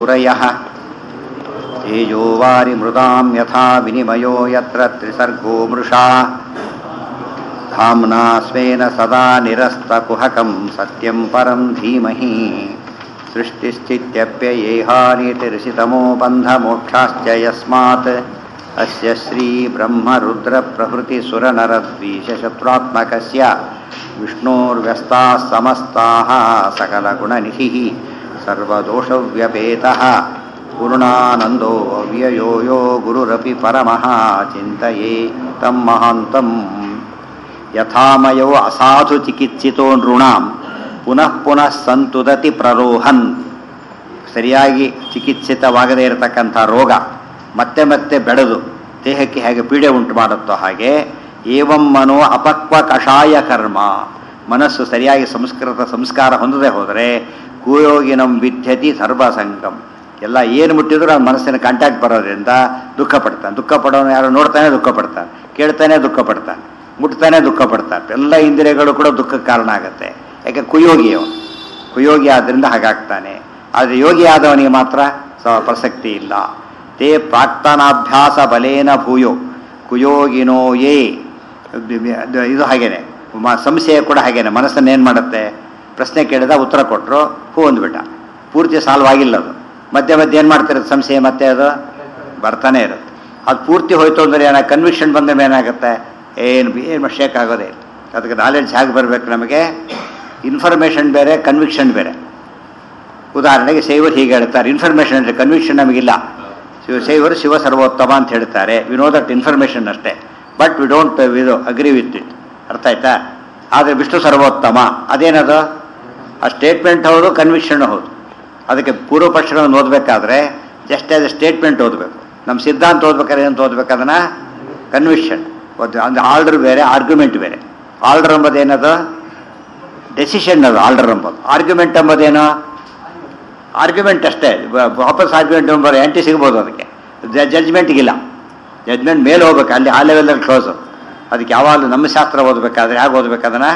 पुरयः तेजो वारिमृदां यथा विनिमयो यत्र त्रिसर्गो मृषा धाम्ना स्वेन सदा निरस्तकुहकं सत्यं परं धीमहि सृष्टिस्थित्यप्ययेहानितिर्षितमो बन्धमोक्षाश्च यस्मात् अस्य श्रीब्रह्मरुद्रप्रभृतिसुरनरद्वीषशत्रुरात्मकस्य विष्णोर्व्यस्ताः समस्ताः सकलगुणनिधिः सर्वदोषव्यपेतः गुरुणानन्दो व्ययो यो गुरुरपि परमः चिन्तये तं महान्तं ಯಥಾಮಯೋ ಅಸಾಧು ಚಿಕಿತ್ಸಿತೋ ನೃಣಾಂ ಪುನಃ ಪುನಃ ಸಂತುದತಿ ಪ್ರರೋಹನ್ ಸರಿಯಾಗಿ ಚಿಕಿತ್ಸಿತವಾಗದೇ ಇರತಕ್ಕಂಥ ರೋಗ ಮತ್ತೆ ಮತ್ತೆ ಬೆಳೆದು ದೇಹಕ್ಕೆ ಹೇಗೆ ಪೀಡೆ ಉಂಟು ಮಾಡುತ್ತೋ ಹಾಗೆ ಏವಂ ಮನೋ ಅಪಕ್ವ ಕಷಾಯ ಕರ್ಮ ಮನಸ್ಸು ಸರಿಯಾಗಿ ಸಂಸ್ಕೃತ ಸಂಸ್ಕಾರ ಹೊಂದದೆ ಹೋದರೆ ಕುಯೋಗಿನಂ ವಿದ್ಯತಿ ಸರ್ವಸಂಗಂ ಎಲ್ಲ ಏನು ಮುಟ್ಟಿದ್ರು ಅವ್ನ ಮನಸ್ಸಿನ ಕಾಂಟ್ಯಾಕ್ಟ್ ಬರೋದ್ರಿಂದ ದುಃಖ ಪಡ್ತಾನೆ ದುಃಖ ಪಡೋನು ಯಾರು ನೋಡ್ತಾನೆ ದುಃಖ ಪಡ್ತಾನೆ ಕೇಳ್ತಾನೆ ದುಃಖ ಪಡ್ತಾನೆ ಮುಟ್ತಾನೆ ದುಃಖ ಪಡ್ತಾನೆ ಎಲ್ಲ ಇಂದ್ರಿಯಗಳು ಕೂಡ ದುಃಖಕ್ಕೆ ಕಾರಣ ಆಗುತ್ತೆ ಯಾಕೆ ಕುಯೋಗಿ ಅವನು ಕುಯೋಗಿ ಆದ್ದರಿಂದ ಹಾಗಾಗ್ತಾನೆ ಆದರೆ ಯೋಗಿ ಆದವನಿಗೆ ಮಾತ್ರ ಸ ಪ್ರಸಕ್ತಿ ಇಲ್ಲ ತೇ ಪ್ರಾಕ್ತನಾಭ್ಯಾಸ ಬಲೇನ ಭೂಯೋ ಕುಯೋಗಿನೋ ಯೇ ಇದು ಹಾಗೇನೆ ಮ- ಸಂಶಯ ಕೂಡ ಹಾಗೇನೆ ಮನಸ್ಸನ್ನು ಏನು ಮಾಡುತ್ತೆ ಪ್ರಶ್ನೆ ಕೇಳಿದ ಉತ್ತರ ಕೊಟ್ಟರು ಹೂ ಅಂದ್ಬಿಟ್ಟ ಪೂರ್ತಿ ಸಾಲ್ವ್ ಆಗಿಲ್ಲ ಅದು ಮಧ್ಯೆ ಮಧ್ಯೆ ಏನು ಮಾಡ್ತಿರುತ್ತೆ ಸಂಶಯ ಮತ್ತೆ ಅದು ಬರ್ತಾನೆ ಇರುತ್ತೆ ಅದು ಪೂರ್ತಿ ಹೋಯ್ತು ಅಂದ್ರೆ ಏನ ಕನ್ವಿಕ್ಷನ್ ಬಂದ ಮೇಲೆ ಏನಾಗುತ್ತೆ ಏನು ಏನು ಶೇಕ್ ಆಗೋದೇ ಇಲ್ಲ ಅದಕ್ಕೆ ನಾಲೆಡ್ಜ್ ಹೇಗೆ ಬರಬೇಕು ನಮಗೆ ಇನ್ಫಾರ್ಮೇಷನ್ ಬೇರೆ ಕನ್ವಿಕ್ಷನ್ ಬೇರೆ ಉದಾಹರಣೆಗೆ ಶೈವರು ಹೀಗೆ ಹೇಳ್ತಾರೆ ಇನ್ಫಾರ್ಮೇಷನ್ ಅಂದರೆ ಕನ್ವಿಕ್ಷನ್ ನಮಗಿಲ್ಲ ಶಿವ ಶೈವರು ಶಿವ ಸರ್ವೋತ್ತಮ ಅಂತ ಹೇಳ್ತಾರೆ ವಿ ನೋ ದಟ್ ಇನ್ಫಾರ್ಮೇಷನ್ ಅಷ್ಟೇ ಬಟ್ ವಿ ಡೋಂಟ್ ಇದು ಅಗ್ರಿ ವಿತ್ ಇಟ್ ಅರ್ಥ ಆಯ್ತಾ ಆದರೆ ವಿಷ್ಣು ಸರ್ವೋತ್ತಮ ಅದೇನದು ಆ ಸ್ಟೇಟ್ಮೆಂಟ್ ಹೌದು ಕನ್ವಿಕ್ಷನ್ ಹೌದು ಅದಕ್ಕೆ ಪೂರ್ವ ಪಕ್ಷಗಳನ್ನು ಓದಬೇಕಾದ್ರೆ ಜಸ್ಟ್ ಆಸ್ ಎ ಸ್ಟೇಟ್ಮೆಂಟ್ ಓದಬೇಕು ನಮ್ಮ ಸಿದ್ಧಾಂತ ಓದ್ಬೇಕಾದ್ರೆ ಏನು ಓದ್ಬೇಕು ಅದನ್ನು ಕನ್ವಿಕ್ಷನ್ ಅಂದರೆ ಆರ್ಡರ್ ಬೇರೆ ಆರ್ಗ್ಯುಮೆಂಟ್ ಬೇರೆ ಆರ್ಡರ್ ಎಂಬುದು ಏನದು ಡೆಸಿಷನ್ ಅದು ಆರ್ಡರ್ ಎಂಬುದು ಆರ್ಗ್ಯುಮೆಂಟ್ ಎಂಬುದೇನು ಆರ್ಗ್ಯುಮೆಂಟ್ ಅಷ್ಟೇ ವ- ವಾಪಸ್ ಆರ್ಗ್ಯುಮೆಂಟ್ ಎಂಬುದು ಎಂಟಿ ಸಿಗ್ಬೋದು ಅದಕ್ಕೆ ಜಡ್ಜ್ಮೆಂಟ್ಗಿಲ್ಲ ಜಡ್ಜ್ಮೆಂಟ್ ಮೇಲೆ ಹೋಗ್ಬೇಕು ಅಲ್ಲಿ ಆ ಲೆವೆಲಲ್ಲಿ ಕ್ಲೋಸು ಅದಕ್ಕೆ ಯಾವಾಗಲೂ ನಮ್ಮ ಶಾಸ್ತ್ರ ಓದಬೇಕಾದ್ರೆ ಹೇಗೆ ಓದ್ಬೇಕು ಅದನ್ನು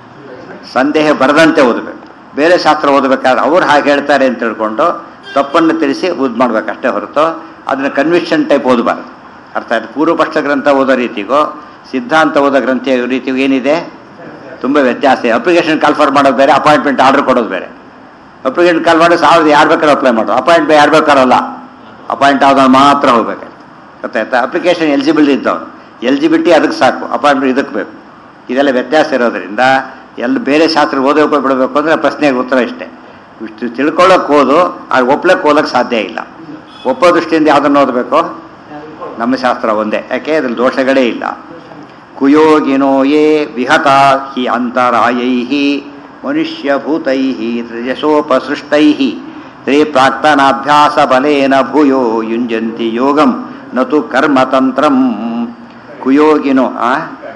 ಸಂದೇಹ ಬರದಂತೆ ಓದಬೇಕು ಬೇರೆ ಶಾಸ್ತ್ರ ಓದಬೇಕಾದ್ರೆ ಅವ್ರು ಹಾಗೆ ಹೇಳ್ತಾರೆ ಅಂತ ತಿಳ್ಕೊಂಡು ತಪ್ಪನ್ನು ತಿಳಿಸಿ ಓದ್ ಮಾಡ್ಬೇಕಷ್ಟೇ ಹೊರತು ಅದನ್ನು ಕನ್ವಿಕ್ಷನ್ ಟೈಪ್ ಓದಬಾರ್ದು ಅರ್ಥ ಆಯ್ತು ಪೂರ್ವಪಕ್ಷ ಗ್ರಂಥ ಓದೋ ರೀತಿಗೋ ಸಿದ್ಧಾಂತ ಓದೋ ಗ್ರಂಥ ರೀತಿಗೂ ಏನಿದೆ ತುಂಬ ವ್ಯತ್ಯಾಸ ಇದೆ ಅಪ್ಲಿಕೇಶನ್ ಕಾಲ್ಫರ್ ಮಾಡೋದು ಬೇರೆ ಅಪಾಯಿಂಟ್ಮೆಂಟ್ ಆರ್ಡರ್ ಕೊಡೋದು ಬೇರೆ ಅಪ್ಲಿಕೇಶನ್ ಕಾಲ್ ಮಾಡಿ ಸಾವಿರದ ಯಾರು ಬೇಕಾದ್ರೂ ಅಪ್ಲೈ ಮಾಡೋದು ಅಪಾಯಿಂಟ್ ಯಾರು ಬೇಕಾರಲ್ಲ ಅಪಾಯಿಂಟ್ ಆದವ್ನು ಮಾತ್ರ ಹೋಗ್ಬೇಕು ಗೊತ್ತಾಯ್ತಾ ಅಪ್ಲಿಕೇಶನ್ ಎಲಿಜಿಬಲ್ ಇದ್ದವನು ಎಲಿಜಿಬಿಲಿಟಿ ಅದಕ್ಕೆ ಸಾಕು ಅಪಾಯಿಂಟ್ಮೆಂಟ್ ಇದಕ್ಕೆ ಬೇಕು ಇದೆಲ್ಲ ವ್ಯತ್ಯಾಸ ಇರೋದ್ರಿಂದ ಎಲ್ಲ ಬೇರೆ ಶಾಸ್ತ್ರ ಓದೋಕೆ ಬಿಡಬೇಕು ಅಂದರೆ ಪ್ರಶ್ನೆಗೆ ಉತ್ತರ ಇಷ್ಟೇ ಇಷ್ಟು ತಿಳ್ಕೊಳ್ಳೋಕೆ ಓದು ಅದು ಒಪ್ಲಕ್ಕೆ ಓದಕ್ಕೆ ಸಾಧ್ಯ ಇಲ್ಲ ಒಪ್ಪೋ ದೃಷ್ಟಿಯಿಂದ ಯಾವುದನ್ನು ಓದಬೇಕು ನಮ್ಮ ಶಾಸ್ತ್ರ ಒಂದೇ ಯಾಕೆ ಅದ್ರಲ್ಲಿ ದೋಷಗಳೇ ಇಲ್ಲ ಕುಯೋಗಿನೋ ಯೇ ವಿಹತ ಹಿ ಅಂತರಾಯೈ ಮನುಷ್ಯಭೂತೈ ಯಶೋಪಸೃಷ್ಟೈ ತೇ ಪ್ರಾಕ್ತನಾಭ್ಯಾಸ ಬಲೇನ ಭೂಯೋ ಯುಂಜಂತಿ ಯೋಗಂ ನತು ಕರ್ಮತಂತ್ರಂ ಕುಯೋಗಿನೋ ಆ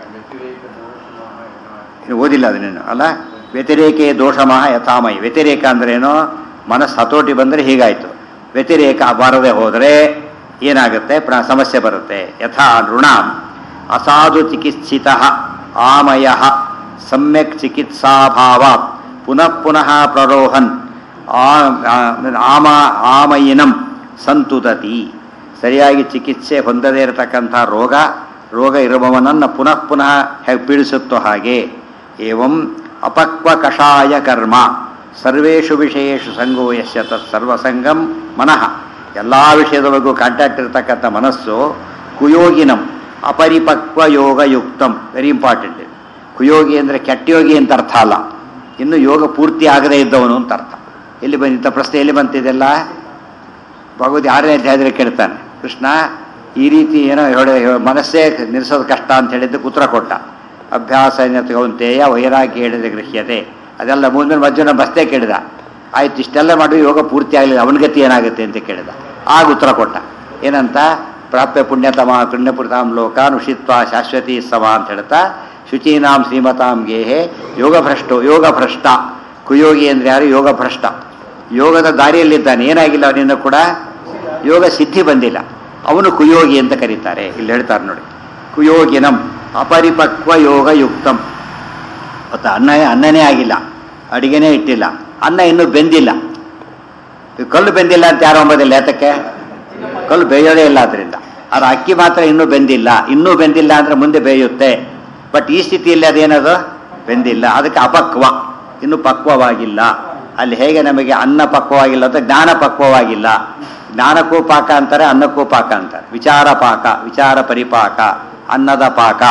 ಇನ್ನು ಓದಿಲ್ಲ ಅದನ್ನೇನು ಅಲ್ಲ ವ್ಯತಿರೇಕೆ ದೋಷಮಃ ಯಥಾಮಯಿ ವ್ಯತಿರೇಕ ಅಂದ್ರೇನು ಮನಸ್ಸು ಹತೋಟಿ ಬಂದರೆ ಹೀಗಾಯಿತು ವ್ಯತಿರೇಕ ಬಾರದೆ ಹೋದರೆ ಏನಾಗುತ್ತೆ ಪ್ರ ಸಮಸ್ಯೆ ಬರುತ್ತೆ ಯಥಾ ನೃಣಾಂ ಅಸಾಧು ಚಿಕಿತ್ಸಿತ ಆಮಯ ಸಮ್ಯಕ್ ಚಿಕಿತ್ಸಾಭಾವಾತ್ ಪುನಃ ಪುನಃ ಪ್ರರೋಹನ್ ಆ- ಆ- ಆಮ ಆಮಯಿನಂ ಸಂತುದತಿ ಸರಿಯಾಗಿ ಚಿಕಿತ್ಸೆ ಹೊಂದದೇ ಇರತಕ್ಕಂಥ ರೋಗ ರೋಗ ಇರುವವನನ್ನು ಪುನಃ ಪುನಃ ಹೇಗೆ ಪೀಡಿಸುತ್ತೋ ಹಾಗೆ ಏವಂ ಅಪಕ್ವ ಕಷಾಯ ಕರ್ಮ ಸರ್ವೇಷು ವಿಷಯೇಷು ಸಂಗೋ ಯಶ್ಯ ತತ್ ಸರ್ವಸಂಗಂ ಮನಃ ಎಲ್ಲ ವಿಷಯದೊಳಗೂ ಕಾಂಟ್ಯಾಕ್ಟ್ ಇರತಕ್ಕಂಥ ಮನಸ್ಸು ಕುಯೋಗಿನಂ ಅಪರಿಪಕ್ವ ಯೋಗಯುಕ್ತಂ ವೆರಿ ಇಂಪಾರ್ಟೆಂಟ್ ಕುಯೋಗಿ ಅಂದರೆ ಕೆಟ್ಟಯೋಗಿ ಅಂತ ಅರ್ಥ ಅಲ್ಲ ಇನ್ನು ಯೋಗ ಪೂರ್ತಿ ಆಗದೇ ಇದ್ದವನು ಅಂತ ಅರ್ಥ ಎಲ್ಲಿ ಬಂದಿದ್ದ ಪ್ರಶ್ನೆ ಎಲ್ಲಿ ಬಂತಿದೆಲ್ಲ ಭಗವದ್ ಆರನೇ ಅಧ್ಯಾಯದಲ್ಲಿ ಕೇಳ್ತಾನೆ ಕೃಷ್ಣ ಈ ರೀತಿ ಏನೋ ಹೇಳಿ ಮನಸ್ಸೇ ನಿಲ್ಲಿಸೋದು ಕಷ್ಟ ಅಂತ ಹೇಳಿದ್ದಕ್ಕೆ ಉತ್ತರ ಕೊಟ್ಟ ಅಭ್ಯಾಸ ತಗೊಂತೆಯ ವೈರಾಗ್ಯ ಹೇಳಿದ ಗೃಹ್ಯತೆ ಅದೆಲ್ಲ ಮುಂದಿನ ಮಧ್ಯಾಹ್ನ ಬಸ್ತೆ ಕೇಳಿದ ಆಯ್ತು ಇಷ್ಟೆಲ್ಲ ಮಾಡಿ ಯೋಗ ಪೂರ್ತಿ ಆಗಲಿಲ್ಲ ಅವನ ಗತಿ ಏನಾಗುತ್ತೆ ಅಂತ ಕೇಳಿದ ಆಗ ಉತ್ತರ ಕೊಟ್ಟ ಏನಂತ ಪ್ರಾಪ್ಯ ಪುಣ್ಯತಮ ಪುಣ್ಯಪುರತಾಂ ಲೋಕ ನುಷಿತ್ವ ಶಾಶ್ವತಿ ಸಮ ಅಂತ ಹೇಳ್ತಾ ಶುಚೀನಾಂ ಶ್ರೀಮತಾಂ ಗೇಹೆ ಯೋಗ ಭ್ರಷ್ಟೋ ಯೋಗ ಭ್ರಷ್ಟ ಕುಯೋಗಿ ಅಂದರೆ ಯಾರು ಯೋಗ ಭ್ರಷ್ಟ ಯೋಗದ ದಾರಿಯಲ್ಲಿದ್ದಾನೆ ಏನಾಗಿಲ್ಲ ಅವನಿಂದ ಕೂಡ ಯೋಗ ಸಿದ್ಧಿ ಬಂದಿಲ್ಲ ಅವನು ಕುಯೋಗಿ ಅಂತ ಕರೀತಾರೆ ಇಲ್ಲಿ ಹೇಳ್ತಾರೆ ನೋಡಿ ಕುಯೋಗಿನಂ ಅಪರಿಪಕ್ವ ಯೋಗ ಯುಕ್ತಂ ಮತ್ತು ಅನ್ನ ಅನ್ನನೇ ಆಗಿಲ್ಲ ಅಡಿಗೆನೇ ಇಟ್ಟಿಲ್ಲ ಅನ್ನ ಇನ್ನೂ ಬೆಂದಿಲ್ಲ ಈ ಕಲ್ಲು ಬೆಂದಿಲ್ಲ ಅಂತ ಯಾರು ಅಂಬೋದಿಲ್ಲ ಯಾತಕ್ಕೆ ಕಲ್ಲು ಬೇಯೋದೇ ಇಲ್ಲ ಅದರಿಂದ ಆದ್ರೆ ಅಕ್ಕಿ ಮಾತ್ರ ಇನ್ನೂ ಬೆಂದಿಲ್ಲ ಇನ್ನೂ ಬೆಂದಿಲ್ಲ ಅಂದ್ರೆ ಮುಂದೆ ಬೇಯುತ್ತೆ ಬಟ್ ಈ ಸ್ಥಿತಿಯಲ್ಲಿ ಅದೇನದು ಬೆಂದಿಲ್ಲ ಅದಕ್ಕೆ ಅಪಕ್ವ ಇನ್ನು ಪಕ್ವವಾಗಿಲ್ಲ ಅಲ್ಲಿ ಹೇಗೆ ನಮಗೆ ಅನ್ನ ಪಕ್ವವಾಗಿಲ್ಲ ಅಂತ ಜ್ಞಾನ ಪಕ್ವವಾಗಿಲ್ಲ ಜ್ಞಾನಕ್ಕೂ ಪಾಕ ಅಂತಾರೆ ಅನ್ನಕ್ಕೂ ಪಾಕ ಅಂತಾರೆ ವಿಚಾರ ಪಾಕ ವಿಚಾರ ಪರಿಪಾಕ ಅನ್ನದ ಪಾಕ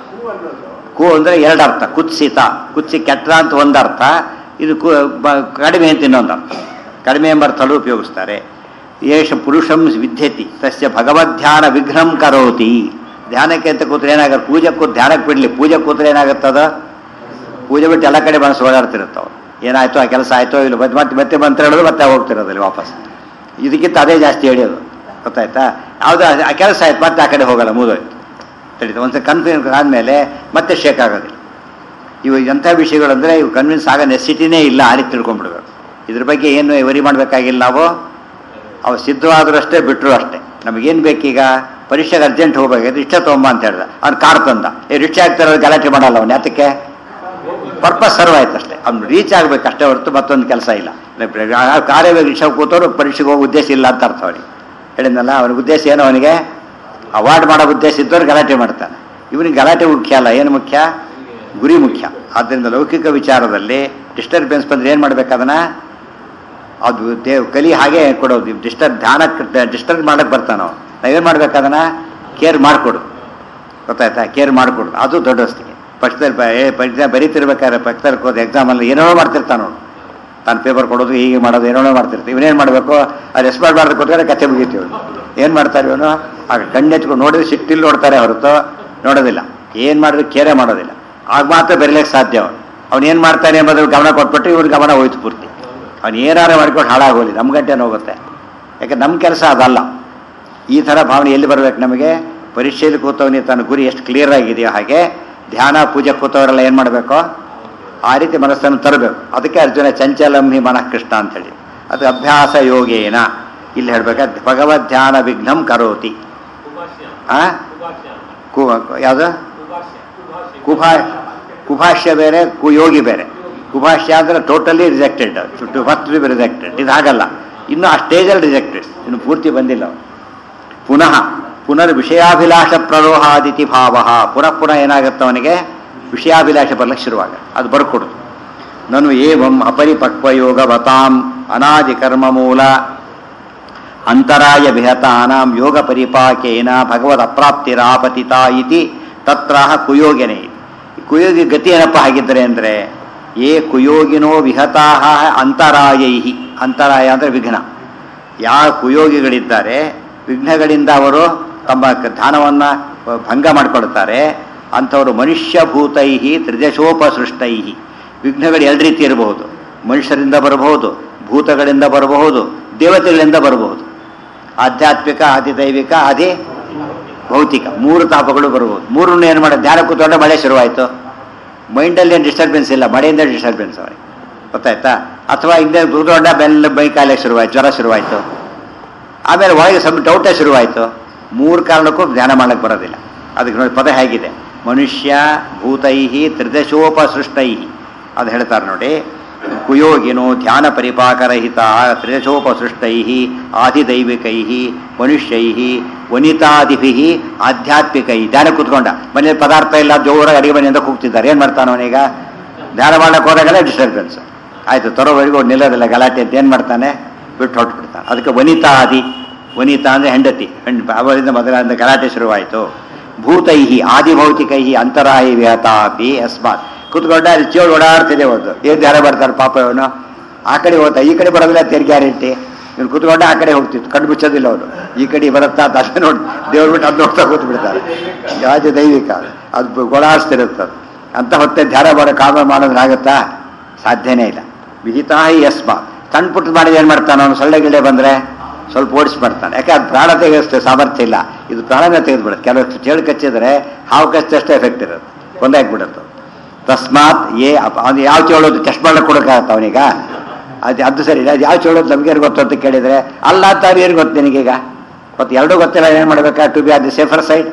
ಕು ಅಂದ್ರೆ ಎರಡರ್ಥ ಕುತ್ಸಿತ ಕುತ್ಸಿ ಕೆಟ್ಟ ಅಂತ ಒಂದರ್ಥ ಇದು ಕು ಬ- ಕಡಿಮೆ ಅಂತ ಇನ್ನೊಂದು ಅರ್ಥ ಕಡಿಮೆ ಎಂಬ ಅರ್ಥಲು ಉಪಯೋಗಿಸ್ತಾರೆ ಏಷ ಪುರುಷಂ ವಿದ್ಯತಿ ತಸ್ಯ ಭಗವದ್ಧ್ಯಾನ ವಿಘ್ನಂ ಕರೋತಿ ಧ್ಯಾನಕ್ಕೆ ಅಂತ ಕೂತ್ರೆ ಏನಾಗುತ್ತೆ ಪೂಜೆ ಕೂತ್ ಧ್ಯಾನಕ್ಕೆ ಬಿಡ್ಲಿ ಪೂಜೆ ಕೂತ್ರೆ ಏನಾಗುತ್ತದ ಪೂಜೆ ಬಿಟ್ಟು ಎಲ್ಲ ಕಡೆ ಮನಸ್ಸು ಓಡಾಡ್ತಿರುತ್ತವ ಏನಾಯ್ತು ಆ ಕೆಲಸ ಆಯ್ತೋ ಇಲ್ಲ ಮತ್ತೆ ಮತ್ತೆ ಮತ್ತೆ ಮಂತ್ರ ಹೇಳೋದು ಮತ್ತೆ ಹೋಗ್ತಿರೋದಲ್ಲಿ ವಾಪಸ್ ಇದಕ್ಕಿಂತ ಅದೇ ಜಾಸ್ತಿ ಹೇಳಿಯೋದು ಗೊತ್ತಾಯ್ತಾ ಯಾವುದು ಆ ಕೆಲಸ ಆಯ್ತು ಮತ್ತೆ ಆ ಕಡೆ ಹೋಗಲ್ಲ ಮುಗಿದೋಯ್ತು ತಿಳಿತು ಒಂದ್ಸಲ ಕನ್ಫ್ಯೂಸ್ ಆದಮೇಲೆ ಮತ್ತೆ ಶೇಕ್ ಆಗೋದಿಲ್ಲ ಇವು ಎಂಥ ವಿಷಯಗಳಂದರೆ ಇವು ಕನ್ವಿನ್ಸ್ ಆಗೋ ನೆಸಿಟಿನೇ ಇಲ್ಲ ಆ ರೀತಿ ತಿಳ್ಕೊಂಡ್ಬಿಡ್ಬೇಕು ಇದ್ರ ಬಗ್ಗೆ ಏನು ವರಿ ಮಾಡಬೇಕಾಗಿಲ್ಲ ನಾವು ಅವು ಸಿದ್ಧವಾದರೂ ಅಷ್ಟೇ ಬಿಟ್ಟರು ಅಷ್ಟೇ ನಮಗೇನು ಬೇಕೀಗ ಪರೀಕ್ಷೆಗೆ ಅರ್ಜೆಂಟ್ ಹೋಗ್ಬೇಕಾದ್ರೆ ಇಷ್ಟ ತೊಗೊಂಬ ಅಂತ ಹೇಳ್ದ ಅವ್ನು ಕಾರ್ ತಂದ ಏ ರಿಕ್ಷಾ ಆಗ್ತಿರೋದು ಗಲಾಟೆ ಮಾಡಲ್ಲ ಅವ್ನು ಯಾತಕ್ಕೆ ಪರ್ಪಸ್ ಸರ್ವ್ ಆಯ್ತು ಅಷ್ಟೇ ಅವ್ನು ರೀಚ್ ಆಗ್ಬೇಕು ಅಷ್ಟೇ ಹೊರತು ಮತ್ತೊಂದು ಕೆಲಸ ಇಲ್ಲ ಕಾರ್ಯ ರಿಕ್ಷಾ ಕೂತವ್ರು ಪರೀಕ್ಷೆಗೆ ಹೋಗೋ ಉದ್ದೇಶ ಇಲ್ಲ ಅಂತ ಅರ್ಥ ಅವನಿಗೆ ಹೇಳಿದ್ನಲ್ಲ ಅವನ ಉದ್ದೇಶ ಏನು ಅವನಿಗೆ ಅವಾರ್ಡ್ ಮಾಡೋ ಉದ್ದೇಶ ಇದ್ದವ್ರು ಗಲಾಟೆ ಮಾಡ್ತಾನೆ ಇವನಿಗೆ ಗಲಾಟೆ ಮುಖ್ಯ ಅಲ್ಲ ಏನು ಮುಖ್ಯ ಗುರಿ ಮುಖ್ಯ ಆದ್ದರಿಂದ ಲೌಕಿಕ ವಿಚಾರದಲ್ಲಿ ಡಿಸ್ಟರ್ಬೆನ್ಸ್ ಬಂದ್ರೆ ಏನು ಮಾಡ್ಬೇಕದನ್ನ ಅದು ದೇವ್ ಕಲಿ ಹಾಗೆ ಕೊಡೋದು ಡಿಸ್ಟರ್ಬ್ ಧ್ಯಾನಕ್ಕೆ ಡಿಸ್ಟರ್ಬ್ ಮಾಡಕ್ಕೆ ಬರ್ತಾನೋ ನಾವೇನು ಮಾಡ್ಬೇಕು ಅದನ್ನ ಕೇರ್ ಮಾಡಿಕೊಡು ಗೊತ್ತಾಯ್ತಾ ಕೇರ್ ಮಾಡಿಕೊಡು ಅದು ದೊಡ್ಡ ವಸ್ತಿಗೆ ಪಕ್ಷದಲ್ಲಿ ಬ- ಏ ಪರೀಕ್ಷೆ ಬರೀತಿರ್ಬೇಕಾದ್ರೆ ಪಕ್ಷದಲ್ಲಿ ಹೋದ ಎಕ್ಸಾಮಲ್ಲಿ ಏನೇನೋ ಮಾಡ್ತಿರ್ತಾನ ಅವನು ತಾನು ಪೇಪರ್ ಕೊಡೋದು ಹೀಗೆ ಮಾಡೋದು ಏನೇನೋ ಮಾಡ್ತಿರ್ತೀವಿ ಇವನೇನು ಮಾಡಬೇಕು ಆ ರೆಸ್ಪಾಂಡ್ ಮಾಡೋದು ಕೊಟ್ಟರೆ ಕತೆ ಮುಗೀತೀವಿ ಇವನು ಏನು ಮಾಡ್ತಾರೆ ಇವನು ಆಗ ಕಣ್ಣೆತ್ಕೊಂಡು ನೋಡಿದ್ರೆ ಸಿಟ್ಟಿಲ್ಲಿ ನೋಡ್ತಾರೆ ಹೊರತು ನೋಡೋದಿಲ್ಲ ಏನು ಮಾಡಿದ್ರು ಕೇರೆ ಮಾಡೋದಿಲ್ಲ ಆಗ ಮಾತ್ರ ಬೆರಲಿಕ್ಕೆ ಸಾಧ್ಯ ಅವನು ಅವ್ನು ಏನು ಮಾಡ್ತಾನೆ ಎಂಬುದ್ರ ಗಮನ ಕೊಟ್ಬಿಟ್ಟು ಇವ್ರ ಗಮನ ಹೋಯ್ತು ಪೂರ್ತಿ ಅವ್ನು ಏನಾರು ಮಾಡ್ಕೊಂಡು ಹಾಳಾಗೋಲಿ ನಮ್ಮ ಗಂಟೆನ ಹೋಗುತ್ತೆ ಯಾಕೆ ನಮ್ಮ ಕೆಲಸ ಅದಲ್ಲ ಈ ಥರ ಭಾವನೆ ಎಲ್ಲಿ ಬರಬೇಕು ನಮಗೆ ಪರೀಕ್ಷೆಯಲ್ಲಿ ಕೂತವನಿಗೆ ತನ್ನ ಗುರಿ ಎಷ್ಟು ಕ್ಲಿಯರ್ ಆಗಿದೆಯೋ ಹಾಗೆ ಧ್ಯಾನ ಪೂಜೆ ಕೂತವರೆಲ್ಲ ಏನು ಮಾಡಬೇಕು ಆ ರೀತಿ ಮನಸ್ಸನ್ನು ತರಬೇಕು ಅದಕ್ಕೆ ಅರ್ಜುನ ಚಂಚಲಂ ಹಿ ಮನಃ ಕೃಷ್ಣ ಅಂತೇಳಿ ಅದು ಅಭ್ಯಾಸ ಯೋಗೇನ ಇಲ್ಲಿ ಹೇಳ್ಬೇಕಾದ್ರೆ ಭಗವದ್ ಧ್ಯಾನ ವಿಘ್ನಂ ಕರೋತಿ ಆ ಕು ಯಾವುದು ಕುಭಾ ಕುಭಾಷ್ಯ ಬೇರೆ ಕುಯೋಗಿ ಬೇರೆ ಕುಭಾಷ್ಯ ಅಂದ್ರೆ totally rejected to must be rejected ಇದು ಹಾಗಲ್ಲ ಇನ್ನು ಆ ಸ್ಟೇಜಲ್ಲಿ ರಿಜೆಕ್ಟೆಡ್ ಇನ್ನು ಪೂರ್ತಿ ಬಂದಿಲ್ಲ ಅವನು ಪುನಃ ಪುನರ್ ವಿಷಯಾಭಿಲಾಷ ಪ್ರಲೋಹಾದಿತಿ ಭಾವ ಪುನಃ ಪುನಃ ಏನಾಗುತ್ತೆ ಅವನಿಗೆ ವಿಷಯಾಭಿಲಾಷ ಬರ್ಲಿಕ್ಕೆ ಶುರುವಾಗ ಅದು ಬರ್ಕೊಡುದು ನನು ಏವಂ ಅಪರಿಪಕ್ವ ಯೋಗವತಾಂ ಅನಾದಿ ಕರ್ಮ ಮೂಲ ಅಂತರಾಯ ವಿಹತಾನಾಂ ಯೋಗ ಪರಿಪಾಕೇನ ಭಗವದ್ ಅಪ್ರಾಪ್ತಿರಾಪತಿತ ಇತಿ ತತ್ರ ಕುಯೋಗಿನೇ ಕುಯೋಗಿ ಗತಿ ಏನಪ್ಪ ಹಾಗಿದ್ರೆ ಅಂದರೆ ಏ ಕುಯೋಗಿನೋ ವಿಹತಾ ಅಂತರಾಯೈ ಅಂತರಾಯ ಅಂದರೆ ವಿಘ್ನ ಯಾವ ಕುಯೋಗಿಗಳಿದ್ದಾರೆ ವಿಘ್ನಗಳಿಂದ ಅವರು ತಮ್ಮ ಕ- ಧ್ಯಾನವನ್ನು ಭಂಗ ಮಾಡಿಕೊಳ್ತಾರೆ ಅಂಥವರು ಮನುಷ್ಯಭೂತೈ ತ್ರಿದಶೋಪಸೃಷ್ಟೈ ವಿಘ್ನಗಳು ಎರಡು ರೀತಿ ಇರಬಹುದು ಮನುಷ್ಯರಿಂದ ಬರಬಹುದು ಭೂತಗಳಿಂದ ಬರಬಹುದು ದೇವತೆಗಳಿಂದ ಬರಬಹುದು ಆಧ್ಯಾತ್ಮಿಕ ಆದಿದೈವಿಕ ಆದಿ ಭೌತಿಕ ಮೂರು ತಾಪಗಳು ಬರಬಹುದು ಮೂರನ್ನು ಏನು ಮಾಡಿ ಧ್ಯಾನ ಕೂತ್ಕೊಂಡ್ರೆ ಮಳೆ ಶುರುವಾಯಿತು ಮೈಂಡಲ್ಲಿ ಏನು ಡಿಸ್ಟರ್ಬೆನ್ಸ್ ಇಲ್ಲ ಮಳೆಯಿಂದ ಡಿಸ್ಟರ್ಬೆನ್ಸ್ ಅವರಿಗೆ ಗೊತ್ತಾಯ್ತಾ ಅಥವಾ ಹಿಂದೆ ಕೂತ್ಕೊಂಡ ಬೆಲ್ಲ ಮೈ ಕಾಯಿಲೆ ಶುರುವಾಯ್ತು ಜ್ವರ ಶುರುವಾಯಿತು ಆಮೇಲೆ ಒಳಗೆ ಸ್ವಲ್ಪ ಡೌಟೇ ಶುರುವಾಯಿತು ಮೂರು ಕಾರಣಕ್ಕೂ ಧ್ಯಾನ ಮಾಡಕ್ಕೆ ಬರೋದಿಲ್ಲ ಅದಕ್ಕೆ ನೋಡಿ ಪದ ಹೇಗಿದೆ ಮನುಷ್ಯ ಭೂತೈ ತ್ರಿದಶೋಪಸೃಷ್ಟೈ ಅದು ಹೇಳ್ತಾರೆ ನೋಡಿ ಕುಯೋಗಿನೋ ಧ್ಯಾನ ಪರಿಪಾಕರಹಿತ ತ್ರಿದಶೋಪಸೃಷ್ಟೈ ಆದಿದೈವಿಕೈ ಮನುಷ್ಯೈ ವನಿತಾದಿಭಿ ಆಧ್ಯಾತ್ಮಿಕೈ ಧ್ಯಾನ ಕೂತ್ಕೊಂಡ ಮನೇಲಿ ಪದಾರ್ಥ ಇಲ್ಲ ಜೋರಾಗಿ ಅಡಿಗೆ ಮನೆಯಿಂದ ಕೂಗ್ತಿದ್ದಾರೆ ಏನು ಮಾಡ್ತಾನೆ ಅವನೀಗ ಧ್ಯಾನ ಮಾಡಕ್ಕೆ ಹೋದಾಗೆಲ್ಲ ಡಿಸ್ಟರ್ಬೆನ್ಸ್ ಆಯ್ತು ತರೋವರೆಗೂ ನಿಲ್ಲೋದಿಲ್ಲ ಗಲಾಟೆ ಅಂತ ಏನು ಮಾಡ್ತಾನೆ ಬಿಟ್ಟು ಹೊರಟ್ಬಿಡ್ತಾನೆ ಅದಕ್ಕೆ ವನಿತಾ ಆದಿ ವನಿತಾ ಅಂದರೆ ಹೆಂಡತಿ ಹೆಣ್ ಅವರಿಂದ ಮೊದಲಿಂದ ಗಲಾಟೆ ಶುರುವಾಯಿತು ಭೂತೈಹಿ ಆದಿಭೌತಿಕೈ ಅಂತರಾಯಿ ವ್ಯಾತಾಪಿ ಅಸ್ಮಾತ್ ಕೂತ್ಕೊಂಡ ಅಲ್ಲಿ ಚೇಳು ಓಡಾಡ್ತಿದೆ ಒಂದು ಏನು ಧ್ಯಾನ ಬರ್ತಾರೆ ಪಾಪ ಇವನು ಆ ಕಡೆ ಹೋಗ್ತಾ ಈ ಕಡೆ ಬರೋದಿಲ್ಲ ತೆರಿಗೆ ಗ್ಯಾರಂಟಿ ಇವ್ನು ಕೂತ್ಕೊಂಡ ಆ ಕಡೆ ಹೋಗ್ತಿತ್ತು ಕಣ್ಣು ಮುಚ್ಚೋದಿಲ್ಲ ಅವನು ಈ ಕಡೆ ಬರುತ್ತಾ ಅಂತ ಅದೇ ನೋಡಿ ದೇವ್ರು ಬಿಟ್ಟು ಅದು ನೋಡ್ತಾ ಕೂತ್ ಬಿಡ್ತಾರೆ ಯಾವ್ದು ದೈವಿಕ ಅದು. ಅದು ಗೊಳಾಡ್ತಿರುತ್ತೆ ಅದು ಅಂತ ಹೊತ್ತೆ ಧ್ಯಾನ ಮಾಡೋ ಕಾಮ ಮಾಡೋದ್ರೆ ಆಗುತ್ತಾ ಸಾಧ್ಯನೇ ಇಲ್ಲ ವಿಹಿತಾ ಹಿ ಯಸ್ಮ ಸಣ್ಣ ಪುಟ್ಟ ಮಾಡಿದ ಏನು ಮಾಡ್ತಾನೆ ಅವನು ಸೊಳ್ಳೆ ಗಿಳ್ಳೆ ಬಂದರೆ ಸ್ವಲ್ಪ ಓಡಿಸಿ ಮಾಡ್ತಾನೆ ಯಾಕೆ ಅದು ಪ್ರಾಣ ತೆಗೆದಷ್ಟು ಸಾಮರ್ಥ್ಯ ಇಲ್ಲ ಇದು ಪ್ರಾಣನೇ ತೆಗೆದುಬಿಡುತ್ತೆ ಕೆಲವು ಚೇಳು ಕಚ್ಚಿದ್ರೆ ಹಾವು ಕಚ್ಚಿದಷ್ಟು ಎಫೆಕ್ಟ್ ಇರುತ್ತೆ ಕೊಂದಾಕ್ಬಿಡುತ್ತೆ ತಸ್ಮಾತ್ ಏ ಅಪ ಅವ್ನು ಯಾವ ಚೇಳೋದು ಟೆಸ್ಟ್ ಮಾಡಕ್ಕೆ ಕೊಡೋಕ್ಕಾಗತ್ತ ಅವನೀಗ ಅದು ಅದು ಸರಿ ಅದು ಯಾವ ಚೇಳೋದು ನಮಗೇನು ಗೊತ್ತು ಅಂತ ಕೇಳಿದರೆ ಅಲ್ಲ ಅಂತ ಏನು ಗೊತ್ತು ನಿನಗೀಗ ಮತ್ತು ಎರಡೂ ಗೊತ್ತಿಲ್ಲ ಏನು ಮಾಡಬೇಕಾ to be are the safer side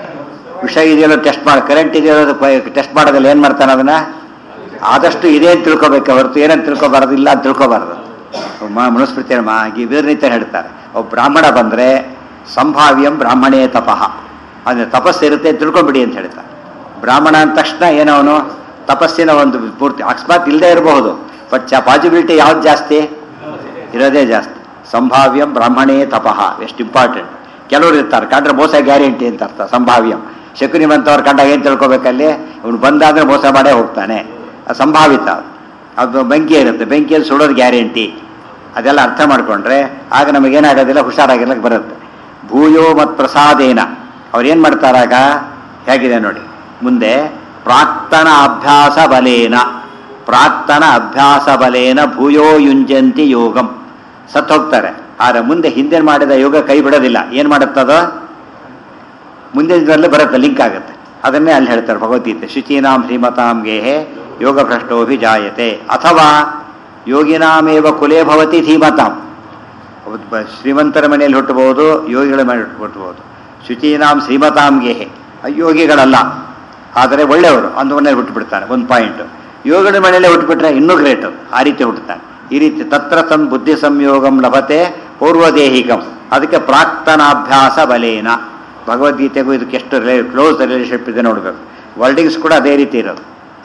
ವಿಷ ಇದೆಯಲ್ಲೋ ಟೆಸ್ಟ್ ಮಾಡಿ ಕರೆಂಟ್ ಇದೆಯಲ್ಲೋ ಟೆಸ್ಟ್ ಮಾಡೋದಿಲ್ಲ ಏನು ಮಾಡ್ತಾನೆ ಅದನ್ನ ಆದಷ್ಟು ಇದೆ ಅಂತ ತಿಳ್ಕೊಬೇಕು ಹೊರತು ಏನಂತ ತಿಳ್ಕೊಬಾರ್ದು ಇಲ್ಲ ಅಂತ ತಿಳ್ಕೊಬಾರ್ದು ಮ- ಮನುಸ್ಮೃತಿ ವೀರನೀತ ಹೇಳ್ತಾರೆ ಒಬ್ಬ ಬ್ರಾಹ್ಮಣ ಬಂದರೆ ಸಂಭಾವ್ಯಂ ಬ್ರಾಹ್ಮಣೇ ತಪಃ ಅಂದರೆ ತಪಸ್ಸಿರುತ್ತೆ ತಿಳ್ಕೊಂಬಿಡಿ ಅಂತ ಹೇಳ್ತಾರೆ ಬ್ರಾಹ್ಮಣ ಅಂದ ತಕ್ಷಣ ಏನವನು ತಪಸ್ಸಿನ ಒಂದು ಪೂರ್ತಿ ಅಕಸ್ಮಾತ್ ಇಲ್ಲದೆ ಇರಬಹುದು ಬಟ್ ಚ ಪಾಸಿಬಿಲಿಟಿ ಯಾವ್ದು ಜಾಸ್ತಿ ಇರೋದೇ ಜಾಸ್ತಿ ಸಂಭಾವ್ಯಂ ಬ್ರಾಹ್ಮಣೇ ತಪಃ ಎಷ್ಟು ಇಂಪಾರ್ಟೆಂಟ್ ಕೆಲವರು ಇರ್ತಾರೆ ಕಂಡ್ರೆ ಮೋಸ ಗ್ಯಾರಂಟಿ ಅಂತ ಅರ್ಥ ಸಂಭಾವ್ಯಂ ಶಕುನಿಮಂತವ್ರು ಕಂಡಾಗ ಏನು ತಿಳ್ಕೊಬೇಕಲ್ಲಿ ಇವನು ಬಂದಾದ್ರೆ ಮೋಸ ಮಾಡೇ ಹೋಗ್ತಾನೆ ಅದು ಸಂಭಾವಿತ ಅದು ಬೆಂಕಿ ಇರುತ್ತೆ ಬೆಂಕಿಯಲ್ಲಿ ಸುಡೋದು ಗ್ಯಾರಂಟಿ ಅದೆಲ್ಲ ಅರ್ಥ ಮಾಡ್ಕೊಂಡ್ರೆ ಆಗ ನಮಗೇನಾಗೋದಿಲ್ಲ ಹುಷಾರಾಗಿರ್ಲಕ್ಕೆ ಬರುತ್ತೆ ಭೂಯೋ ಮತ್ ಪ್ರಸಾದೇನ ಅವ್ರೇನು ಮಾಡ್ತಾರಾಗ ಹೇಗಿದೆ ನೋಡಿ ಮುಂದೆ ಪ್ರಾಕ್ತನ ಅಭ್ಯಾಸ ಬಲೇನ ಪ್ರಾಕ್ತನ ಅಭ್ಯಾಸ ಬಲೇನ ಭೂಯೋ ಯುಂಜಂತಿ ಯೋಗಂ ಸತ್ತು ಹೋಗ್ತಾರೆ ಆದರೆ ಮುಂದೆ ಹಿಂದೆ ಮಾಡಿದ ಯೋಗ ಕೈ ಬಿಡೋದಿಲ್ಲ ಏನು ಮಾಡುತ್ತದೋ ಮುಂದಿನ ದಿನದಲ್ಲೇ ಬರುತ್ತೆ ಲಿಂಕ್ ಆಗುತ್ತೆ ಅದನ್ನೇ ಅಲ್ಲಿ ಹೇಳ್ತಾರೆ ಭಗವದ್ಗೀತೆ ಶುಚೀನಾಂ ಶ್ರೀಮತಾಂ ಗೇಹೆ ಯೋಗ ಭ್ರಷ್ಟೋಭಿಜಾಯತೆ ಅಥವಾ ಯೋಗಿನಾಮೇವ ಕುಲೇ ಭವತಿ ಧೀಮತಾಂ ಒಬ್ಬ ಶ್ರೀಮಂತರ ಮನೆಯಲ್ಲಿ ಹುಟ್ಟಬಹುದು ಯೋಗಿಗಳ ಮನೆಯಲ್ಲಿ ಹುಟ್ಟಬಹುದು ಶುಚೀನಾಂ ಶ್ರೀಮತಾಂ ಗೇಹೆ ಯೋಗಿಗಳಲ್ಲ ಆದರೆ ಒಳ್ಳೆಯವರು ಅಂದು ಮನೆಯಲ್ಲಿ ಹುಟ್ಟುಬಿಡ್ತಾನೆ ಒಂದು ಪಾಯಿಂಟ್ ಯೋಗಿಗಳ ಮನೆಯಲ್ಲೇ ಹುಟ್ಟುಬಿಟ್ರೆ ಇನ್ನೂ ಗ್ರೇಟ್ ಆ ರೀತಿ ಹುಟ್ಟುತ್ತಾನೆ ಈ ರೀತಿ ತತ್ರ ತನ್ ಬುದ್ಧಿ ಸಂಯೋಗಂ ಲಭತೆ ಪೂರ್ವದೇಹಿಕಂ ಅದಕ್ಕೆ ಪ್ರಾಕ್ತನಾಭ್ಯಾಸ ಬಲೇನ ಭಗವದ್ಗೀತೆಗೂ ಇದಕ್ಕೆ ಎಷ್ಟು ರಿಲೇ ಕ್ಲೋಸ್ ರಿಲೇಷನ್ಶಿಪ್ ಇದೆ ನೋಡಬೇಕು ವರ್ಡಿಂಗ್ಸ್ ಕೂಡ ಅದೇ ರೀತಿ ಇರೋದು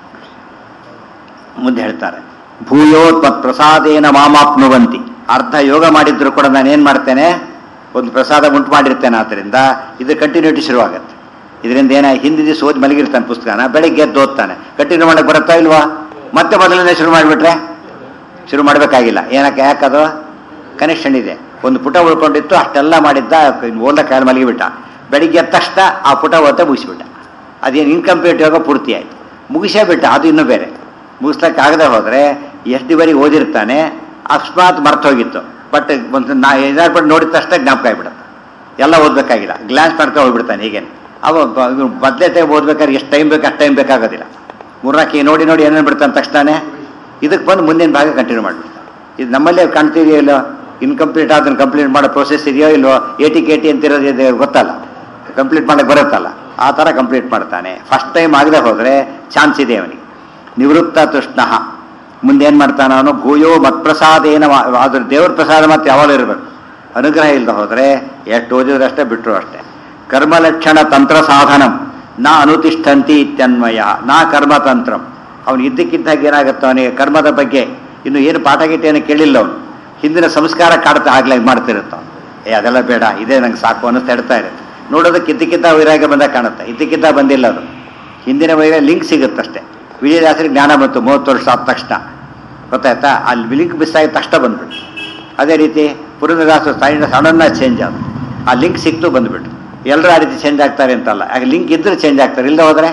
ಮುಂದೆ ಹೇಳ್ತಾರೆ ಭೂಯೋತ್ ಮತ್ ಪ್ರಸಾದೇನ ಮಾಮಾಪ್ನುವಂತಿ ಅರ್ಧ ಯೋಗ ಮಾಡಿದ್ರು ಕೂಡ ನಾನು ಏನು ಮಾಡ್ತೇನೆ ಒಂದು ಪ್ರಸಾದ ಉಂಟು ಮಾಡಿರ್ತೇನೆ ಆದ್ದರಿಂದ ಇದು ಕಂಟಿನ್ಯೂಟಿ ಶುರುವಾಗುತ್ತೆ ಇದರಿಂದ ಏನ ಹಿಂದಿ ದಿವಸ ಓದಿ ಮಲಗಿರ್ತಾನೆ ಪುಸ್ತಕನ ಬೆಳಿಗ್ಗೆ ಎದ್ದು ಓದ್ತಾನೆ ಕಂಟಿನ್ಯೂ ಮಾಡಕ್ಕೆ ಬರುತ್ತಾ ಇಲ್ವಾ ಮತ್ತೆ ಮೊದಲನೇ ಶುರು ಮಾಡಿಬಿಟ್ರೆ ಶುರು ಮಾಡಬೇಕಾಗಿಲ್ಲ ಏನಕ್ಕೆ ಯಾಕದು ಕನೆಕ್ಷನ್ ಇದೆ ಒಂದು ಪುಟ ಉಳ್ಕೊಂಡಿತ್ತು ಅಷ್ಟೆಲ್ಲ ಮಾಡಿದ್ದ ಓದಕ್ಕೆ ಕಾಲ ಮಲಗಿಬಿಟ್ಟ ಬೆಳಿಗ್ಗೆ ಎದ್ದ ತಕ್ಷಣ ಆ ಪುಟ ಓದ್ತಾ ಮುಗಿಸ್ಬಿಟ್ಟ ಅದೇನು ಇನ್ಕಂಪ್ಲೀಟ್ ಯೋಗ ಪೂರ್ತಿ ಆಯಿತು ಮುಗಿಸೇ ಬಿಟ್ಟ ಅದು ಇನ್ನೂ ಬೇರೆ ಮುಗಿಸ್ಲಿಕ್ಕಾಗದೆ ಹೋದರೆ ಎಷ್ಟು ಬಾರಿ ಓದಿರ್ತಾನೆ ಅಕಸ್ಮಾತ್ ಮರ್ತು ಹೋಗಿತ್ತು ಬಟ್ ಒಂದು ನಾ ಏನಾದ್ರು ಬಿಟ್ಟು ನೋಡಿದ ತಕ್ಷಣ ಜ್ಞಾಪಕ ಆಗಿಬಿಡುತ್ತೆ ಎಲ್ಲ ಓದಬೇಕಾಗಿಲ್ಲ ಗ್ಲಾನ್ಸ್ ಮಾಡ್ಕೊಂಡು ಹೋಗ್ಬಿಡ್ತಾನೆ ಹೀಗೇನೆ ಅವ ಬದ್ಲತೆ ಓದ್ಬೇಕಾದ್ರೆ ಎಷ್ಟು ಟೈಮ್ ಬೇಕು ಅಷ್ಟು ಟೈಮ್ ಬೇಕಾಗೋದಿಲ್ಲ ಮೂರ್ನಾಲ್ಕು ನೋಡಿ ನೋಡಿ ಏನೇನು ಬಿಡ್ತಾನೆ ತಕ್ಷಣನೇ ಇದಕ್ಕೆ ಬಂದು ಮುಂದಿನ ಭಾಗ ಕಂಟಿನ್ಯೂ ಮಾಡಿಬಿಡ್ತಾನೆ ಇದು ನಮ್ಮಲ್ಲೇ ಕಾಣ್ತಿದೆಯೋ ಇಲ್ಲೋ ಇನ್ಕಂಪ್ಲೀಟ್ ಅದನ್ನು ಕಂಪ್ಲೀಟ್ ಮಾಡೋ ಪ್ರೊಸೆಸ್ ಇದೆಯೋ ಇಲ್ವೋ ಎ ಟಿ ಕೆ ಟಿ ಅಂತಿರೋದು ಇದೆ ಗೊತ್ತಲ್ಲ ಕಂಪ್ಲೀಟ್ ಮಾಡಕ್ಕೆ ಬರುತ್ತಲ್ಲ ಆ ಥರ ಕಂಪ್ಲೀಟ್ ಮಾಡ್ತಾನೆ ಫಸ್ಟ್ ಟೈಮ್ ಆಗದೆ ಹೋದರೆ ಚಾನ್ಸ್ ಇದೆ ಅವನಿಗೆ ನಿವೃತ್ತ ತೃಷ್ಣ ಮುಂದೆ ಏನು ಮಾಡ್ತಾನೆ ಅವನು ಭೂಯೋ ಮತ್ಪ್ರಸಾದೇನ ಅದ್ರ ದೇವ್ರ ಪ್ರಸಾದ ಮತ್ತೆ ಯಾವಾಗಲೂ ಇರಬೇಕು ಅನುಗ್ರಹ ಇಲ್ಲದೆ ಹೋದರೆ ಎಷ್ಟು ಓದಿದ್ರು ಅಷ್ಟೇ ಬಿಟ್ಟರು ಅಷ್ಟೇ ಕರ್ಮಲಕ್ಷಣ ತಂತ್ರ ಸಾಧನಂ ನಾ ಅನುತಿಷ್ಠಂತಿ ಇತ್ಯನ್ವಯ ನಾ ಕರ್ಮತಂತ್ರಂ ಅವನು ಇದ್ದಕ್ಕಿದ್ದಾಗ ಏನಾಗುತ್ತೆ ಅವನಿಗೆ ಕರ್ಮದ ಬಗ್ಗೆ ಇನ್ನು ಏನು ಪಾಠ ಗೀಟೆಯನ್ನು ಕೇಳಿಲ್ಲ ಅವನು ಹಿಂದಿನ ಸಂಸ್ಕಾರ ಕಾಡ್ತಾ ಆಗ್ಲೇ ಮಾಡ್ತಿರುತ್ತ ಏ ಅದೆಲ್ಲ ಬೇಡ ಇದೇ ನಂಗೆ ಸಾಕು ಅನ್ನಿಸ್ತಾ ಇಡ್ತಾ ಇರುತ್ತೆ ನೋಡೋದಕ್ಕೆ ಇದ್ದಕ್ಕಿದ್ದ ವೈರಾಗ್ಯ ಬಂದಾಗ ಕಾಣುತ್ತೆ ಇದ್ದಕ್ಕಿದ್ದ ಬಂದಿಲ್ಲ ಅದು ಹಿಂದಿನ ವೈರಾಗ್ಯ ಲಿಂಕ್ ಸಿಗುತ್ತಷ್ಟೇ ವಿಜಯದಾಸರಿಗೆ ಜ್ಞಾನ ಬಂತು ಮೂವತ್ತು ವರ್ಷ ಆದ ತಕ್ಷಣ ಗೊತ್ತಾಯ್ತಾ ಅಲ್ಲಿ ಲಿಂಕ್ ಮಿಸ್ ಆಗಿದ ತಕ್ಷಣ ಬಂದ್ಬಿಟ್ಟು ಅದೇ ರೀತಿ ಪುರಂದರದಾಸ ಸಣ್ಣ ಸಡನ್ನ ಚೇಂಜ್ ಆದ ಆ ಲಿಂಕ್ ಸಿಕ್ತು ಬಂದ್ಬಿಟ್ಟು ಎಲ್ಲರೂ ಆ ರೀತಿ ಚೇಂಜ್ ಆಗ್ತಾರೆ ಅಂತಲ್ಲ ಆಗ ಲಿಂಕ್ ಇದ್ರೆ ಚೇಂಜ್ ಆಗ್ತಾರೆ ಇಲ್ಲದೆ ಹೋದರೆ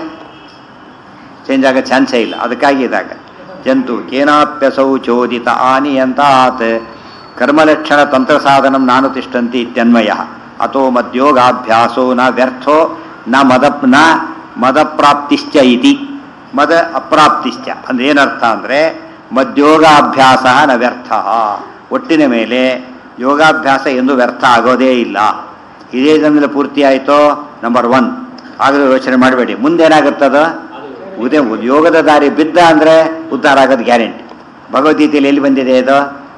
ಚೇಂಜ್ ಆಗೋ ಚಾನ್ಸೇ ಇಲ್ಲ ಅದಕ್ಕಾಗಿ ಇದಾಗ ಜಂತು ಕೇನಾಪ್ಯಸೌ ಚೋದಿತ ಆನಿಯಂತಾತ್ ಕರ್ಮಲಕ್ಷಣ ತಂತ್ರ ಸಾಧನಂ ನಾನು ತಿಷ್ಟಂತಿ ಇತ್ಯನ್ವಯ ಅಥೋ ಮದ್ಯೋಗಾಭ್ಯಾಸೋ ನ ವ್ಯರ್ಥೋ ನ ಮದ ನ ಮದಪ್ರಾಪ್ತಿಶ್ಚ ಇತಿ ಮದ ಅಪ್ರಾಪ್ತಿಶ್ಚ ಅಂದ್ರೆ ಏನರ್ಥ ಅಂದರೆ ಮದ್ಯೋಗಾಭ್ಯಾಸ ನ ವ್ಯರ್ಥ ಒಟ್ಟಿನ ಮೇಲೆ ಯೋಗಾಭ್ಯಾಸ ಎಂದು ವ್ಯರ್ಥ ಆಗೋದೇ ಇಲ್ಲ ಇದೇ ಜನ್ಮದಲ್ಲಿ ಪೂರ್ತಿ ಆಯಿತೋ ನಂಬರ್ ಒನ್ ಆಗಲೂ ಯೋಚನೆ ಮಾಡಬೇಡಿ ಮುಂದೇನಾಗುತ್ತದ ಉದಯ ಯೋಗದ ದಾರಿ ಬಿದ್ದ ಅಂದರೆ ಉದ್ಧಾರ ಆಗೋದು ಗ್ಯಾರಂಟಿ ಭಗವದ್ಗೀತೆಯಲ್ಲಿ ಎಲ್ಲಿ ಬಂದಿದೆ ಇದು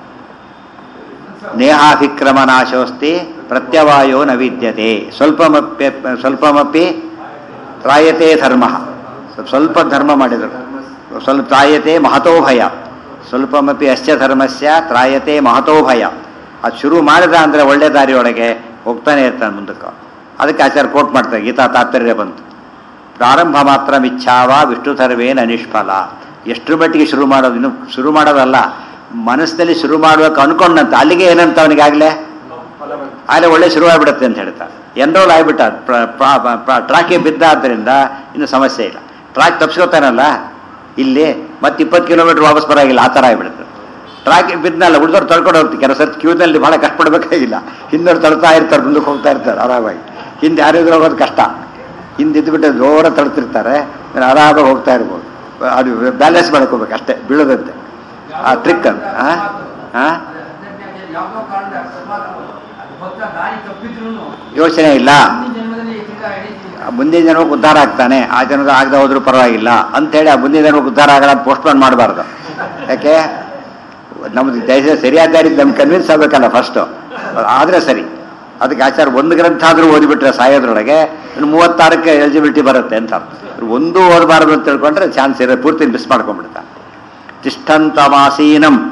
ನೇಹಾಭಿಕ್ರಮ ನಾಶೋಸ್ತಿ ಪ್ರತ್ಯವಾಯೋ ನ ವಿದ್ಯತೆ ಸ್ವಲ್ಪಮಪ್ಯ ಸ್ವಲ್ಪಮಪಿ ತ್ರಾಯತೆ ಧರ್ಮ ಸ್ವಲ್ಪ ಧರ್ಮ ಮಾಡಿದರು ಸ್ವಲ್ಪ ತ್ರಾಯತೆ ಮಹತೋ ಭಯ ಸ್ವಲ್ಪಮಪಿ ಅಸ್ಯ ಧರ್ಮಸ್ಯ ತ್ರಾಯತೆ ಮಹತೋ ಭಯ ಅದು ಶುರು ಮಾಡಿದ ಅಂದರೆ ಒಳ್ಳೆ ದಾರಿಯೊಳಗೆ ಹೋಗ್ತಾನೆ ಇರ್ತಾನೆ ಮುಂದಕ್ಕೆ ಅದಕ್ಕೆ ಆಚಾರ್ಯ ಕೋಟ್ ಮಾಡ್ತಾರೆ ಗೀತಾ ತಾತ್ಪರ್ಯ ಬಂತು ಪ್ರಾರಂಭ ಮಾತ್ರ ಮಿಚ್ಛಾವ ವಿಷ್ಣು ಸರ್ವೇನ ನಿಷ್ಫಲ ಎಷ್ಟು ಮಟ್ಟಿಗೆ ಶುರು ಮಾಡೋದು ಇನ್ನು ಶುರು ಮಾಡೋದಲ್ಲ ಮನಸ್ಸಿನಲ್ಲಿ ಶುರು ಮಾಡುವಕ್ಕೆ ಅನ್ಕೊಂಡಂತ ಅಲ್ಲಿಗೆ ಏನಂತ ಅವನಿಗಾಗಲೇ ಆಗಲೇ ಒಳ್ಳೆ ಶುರುವಾಗ್ಬಿಡುತ್ತೆ ಅಂತ ಹೇಳ್ತಾರೆ ಎನ್ರೋಲ್ ಆಗಿಬಿಟ್ಟ ಟ್ರಾಕಿಗೆ ಬಿದ್ದ ಆದ್ದರಿಂದ ಇನ್ನು ಸಮಸ್ಯೆ ಇಲ್ಲ ಟ್ರಾಕ್ ತಪ್ಸ್ಕೊತಾನಲ್ಲ ಇಲ್ಲಿ ಮತ್ತೆ ಇಪ್ಪತ್ತು ಕಿಲೋಮೀಟರ್ ವಾಪಸ್ ಬರೋಗಿಲ್ಲ ಆ ಥರ ಆಗಿಬಿಡುತ್ತೆ ಟ್ರಾಕಿಗೆ ಬಿದ್ದನಲ್ಲ ಉಳಿದವ್ರು ತಳ್ಕೊಂಡು ಹೋಗ್ತೀವಿ ಕೆಲವು ಸರ್ತಿ ಕ್ಯೂನಲ್ಲಿ ಭಾಳ ಕಷ್ಟಪಡಬೇಕಾಗಿಲ್ಲ ಹಿಂದವ್ರು ತಳ್ತಾ ಇರ್ತಾರೆ ಮುಂದಕ್ಕೆ ಹೋಗ್ತಾ ಇರ್ತಾರೆ ಆರಾಮಾಗಿ ಹಿಂದೆ ಯಾರಿದ್ರು ಹೋಗೋದು ಕಷ್ಟ ಹಿಂದೆ ಇದ್ದುಬಿಟ್ಟು ಜೋರ ತಳ್ತಿರ್ತಾರೆ ಆರಾಮಾಗಿ ಹೋಗ್ತಾ ಇರ್ಬೋದು ಅದು ಬ್ಯಾಲೆನ್ಸ್ ಮಾಡ್ಕೋಬೇಕು ಅಷ್ಟೇ ಬೀಳೋದಂತೆ ಆ ಟ್ರಿಕ್ ಅಂತ ಹಾಂ ಹಾಂ ಯಾವುದೋ ಕಾರಣದ ಅಕಸ್ಮಾತ್ ಭಕ್ತ ದಾರಿ ತಪ್ಪಿದ್ರು ಯೋಚನೆ ಇಲ್ಲ ಜನ್ಮದಲ್ಲಿ ತಿರ್ಗಾ ಎಡೀತಿಲ್ಲ ಮುಂದಿನ ಜನ್ಮಕ್ಕೆ ಉದ್ಧಾರ ಆಗ್ತಾನೆ ಆ ಜನದ ಆಗದೆ ಹೋದ್ರೂ ಪರವಾಗಿಲ್ಲ ಅಂತೇಳಿ ಆ ಮುಂದಿನ ಜನ್ಮಕ್ಕೆ ಉದ್ಧಾರ ಆಗಲ್ಲ ಪೋಸ್ಟ್ಪೋನ್ ಮಾಡಬಾರ್ದು ಯಾಕೆ ನಮ್ದು ದೇಶ ಸರಿಯಾದ ದಾರಿ ನಮ್ಗೆ ಕನ್ವಿನ್ಸ್ ಆಗಬೇಕಲ್ಲ ಫಸ್ಟು ಆದರೆ ಸರಿ ಅದಕ್ಕೆ ಆಚಾರ ಒಂದು ಗ್ರಂಥ ಆದರೂ ಓದಿಬಿಟ್ರೆ ಸಾಯೋದ್ರೊಳಗೆ ಇನ್ನು ಮೂವತ್ತಾರಕ್ಕೆ ಎಲಿಜಿಬಿಲಿಟಿ ಬರುತ್ತೆ ಅಂತ ಅರ್ಥ. ಒಂದು ಓದಬಾರದು ಅಂತ ತಿಳ್ಕೊಂಡ್ರೆ ಚಾನ್ಸ್ ಇರೋ ಪೂರ್ತಿ ಮಿಸ್ ಮಾಡ್ಕೊಂಡ್ಬಿಡ್ತಾ ತಿಷ್ಠಂತಮಾಸೀನಂ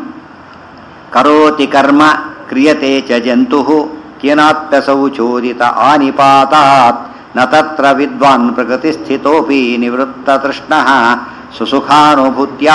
ಕರೋತಿ ಕರ್ಮ ಕ್ರಿಯತೆ ಚ ಜಂತು ಕೇನಾಪ್ಯಸೌ ಚೋದಿತ ಆನಿಪಾತಾತ್ ನ ತತ್ರ ವಿದ್ವಾನ್ ಪ್ರಕೃತಿ ಸ್ಥಿತೋಪಿ ನಿವೃತ್ತ ತೃಷ್ಣ ಸುಸುಖಾನುಭೂತ್ಯ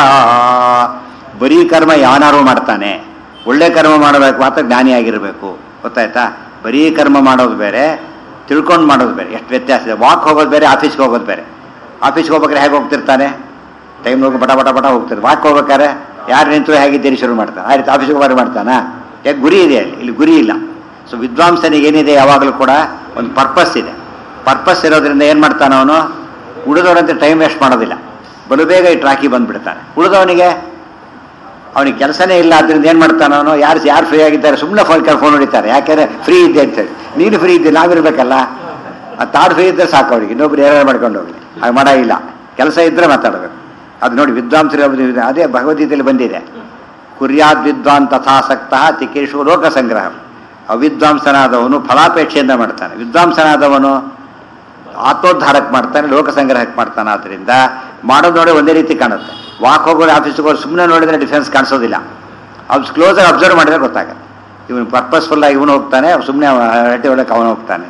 ಬರೀ ಕರ್ಮ ಯಾನಾರು ಮಾಡ್ತಾನೆ ಒಳ್ಳೆ ಕರ್ಮ ಮಾಡಬೇಕು ಮಾತ್ರ ಜ್ಞಾನಿಯಾಗಿರಬೇಕು ಗೊತ್ತಾಯ್ತಾ ಬರೀ ಕರ್ಮ ಮಾಡೋದು ಬೇರೆ ತಿಳ್ಕೊಂಡು ಮಾಡೋದು ಬೇರೆ ಎಷ್ಟು ವ್ಯತ್ಯಾಸ ಇದೆ ವಾಕ್ ಹೋಗೋದು ಬೇರೆ ಆಫೀಸ್ಗೆ ಹೋಗೋದು ಬೇರೆ ಆಫೀಸ್ಗೆ ಹೋಗ್ಬೇಕಾದ್ರೆ ಹೇಗೆ ಹೋಗ್ತಿರ್ತಾನೆ ಟೈಮ್ ಹೋಗಿ ಬಟ ಬಟ ಬಟ ಹೋಗ್ತಾರೆ ವಾಕ್ ಹೋಗ್ಬೇಕಾದ್ರೆ ಯಾರು ನಿಂತರು ಹೇಗಿದ್ದೀರಿ ಶುರು ಮಾಡ್ತಾನೆ ಆ ರೀತಿ ಆಫೀಸ್ಗೆ ಹೋಗಿ ಮಾಡ್ತಾನ ಯಾಕೆ ಗುರಿ ಇದೆ ಅಲ್ಲಿ ಇಲ್ಲಿ ಗುರಿ ಇಲ್ಲ ಸೊ ವಿದ್ವಾಂಸನಿಗೆ ಏನಿದೆ ಯಾವಾಗಲೂ ಕೂಡ ಒಂದು ಪರ್ಪಸ್ ಇದೆ ಪರ್ಪಸ್ ಇರೋದ್ರಿಂದ ಏನು ಮಾಡ್ತಾನೆ ಅವನು ಉಳಿದವರಂತೆ ಟೈಮ್ ವೇಸ್ಟ್ ಮಾಡೋದಿಲ್ಲ ಬಲು ಬೇಗ ಈ ಟ್ರಾಕಿ ಬಂದ್ಬಿಡ್ತಾನೆ ಉಳಿದವನಿಗೆ ಅವನಿಗೆ ಕೆಲಸನೇ ಇಲ್ಲ ಅದರಿಂದ ಏನು ಮಾಡ್ತಾನೆ ಅವನು ಯಾರು ಯಾರು ಫ್ರೀ ಆಗಿದ್ದಾರೆ ಸುಮ್ಮನೆ ಫೋನ್ ಫೋನ್ ಹೊಡಿತಾರೆ ಯಾಕೆಂದ್ರೆ ಫ್ರೀ ಇದೆ ಅಂತ ಹೇಳಿ ನೀನು ಫ್ರೀ ಇದ್ದೆ ನಾವಿರ್ಬೇಕಲ್ಲ ಆ ತಾಡು ಫ್ರೀ ಇದ್ದರೆ ಸಾಕು ಅವ್ರಿಗೆ ಇನ್ನೊಬ್ರು ಏನಾರು ಮಾಡ್ಕೊಂಡು ಹೋಗ್ಲಿ ಹಾಗೆ ಮಾಡೋಂಗಿಲ್ಲ ಕೆಲಸ ಇದ್ದರೆ ಮಾತಾಡಬೇಕು ಅದು ನೋಡಿ ವಿದ್ವಾಂಸರು ಯಾವ್ದು- ಅದೇ ಭಗವದ್ಗೀತೆಯಲ್ಲಿ ಬಂದಿದೆ ಕುರ್ಯಾದ್ ವಿದ್ವಾನ್ ತಥಾಸಕ್ತ ತಿಕೇಶು ಲೋಕ ಸಂಗ್ರಹ ಅವಿದ್ವಾಂಸನಾದವನು ಫಲಾಪೇಕ್ಷೆಯಿಂದ ಮಾಡ್ತಾನೆ ವಿದ್ವಾಂಸನಾದವನು ಆತ್ಮೋದ್ಧಾರಕ್ಕೆ ಮಾಡ್ತಾನೆ ಲೋಕ ಸಂಗ್ರಹಕ್ಕೆ ಮಾಡ್ತಾನೆ ಆದ್ದರಿಂದ ಮಾಡೋದು ನೋಡಿ ಒಂದೇ ರೀತಿ ಕಾಣುತ್ತೆ ವಾಕ್ ಹೋಗೋರು ಆಫೀಸ್ಗೆ ಹೋಗಿ ಸುಮ್ಮನೆ ನೋಡಿದ್ರೆ ಡಿಫೆನ್ಸ್ ಕಾಣಿಸೋದಿಲ್ಲ ಅದು ಕ್ಲೋಸಾಗಿ ಅಬ್ಸರ್ವ್ ಮಾಡಿದ್ರೆ ಗೊತ್ತಾಗುತ್ತೆ ಇವನು ಪರ್ಪಸ್ಫುಲ್ ಆಗಿ ಇವನು ಹೋಗ್ತಾನೆ ಸುಮ್ಮನೆ ಹರಟೆ ಒಳಗೆ ಅವನು ಹೋಗ್ತಾನೆ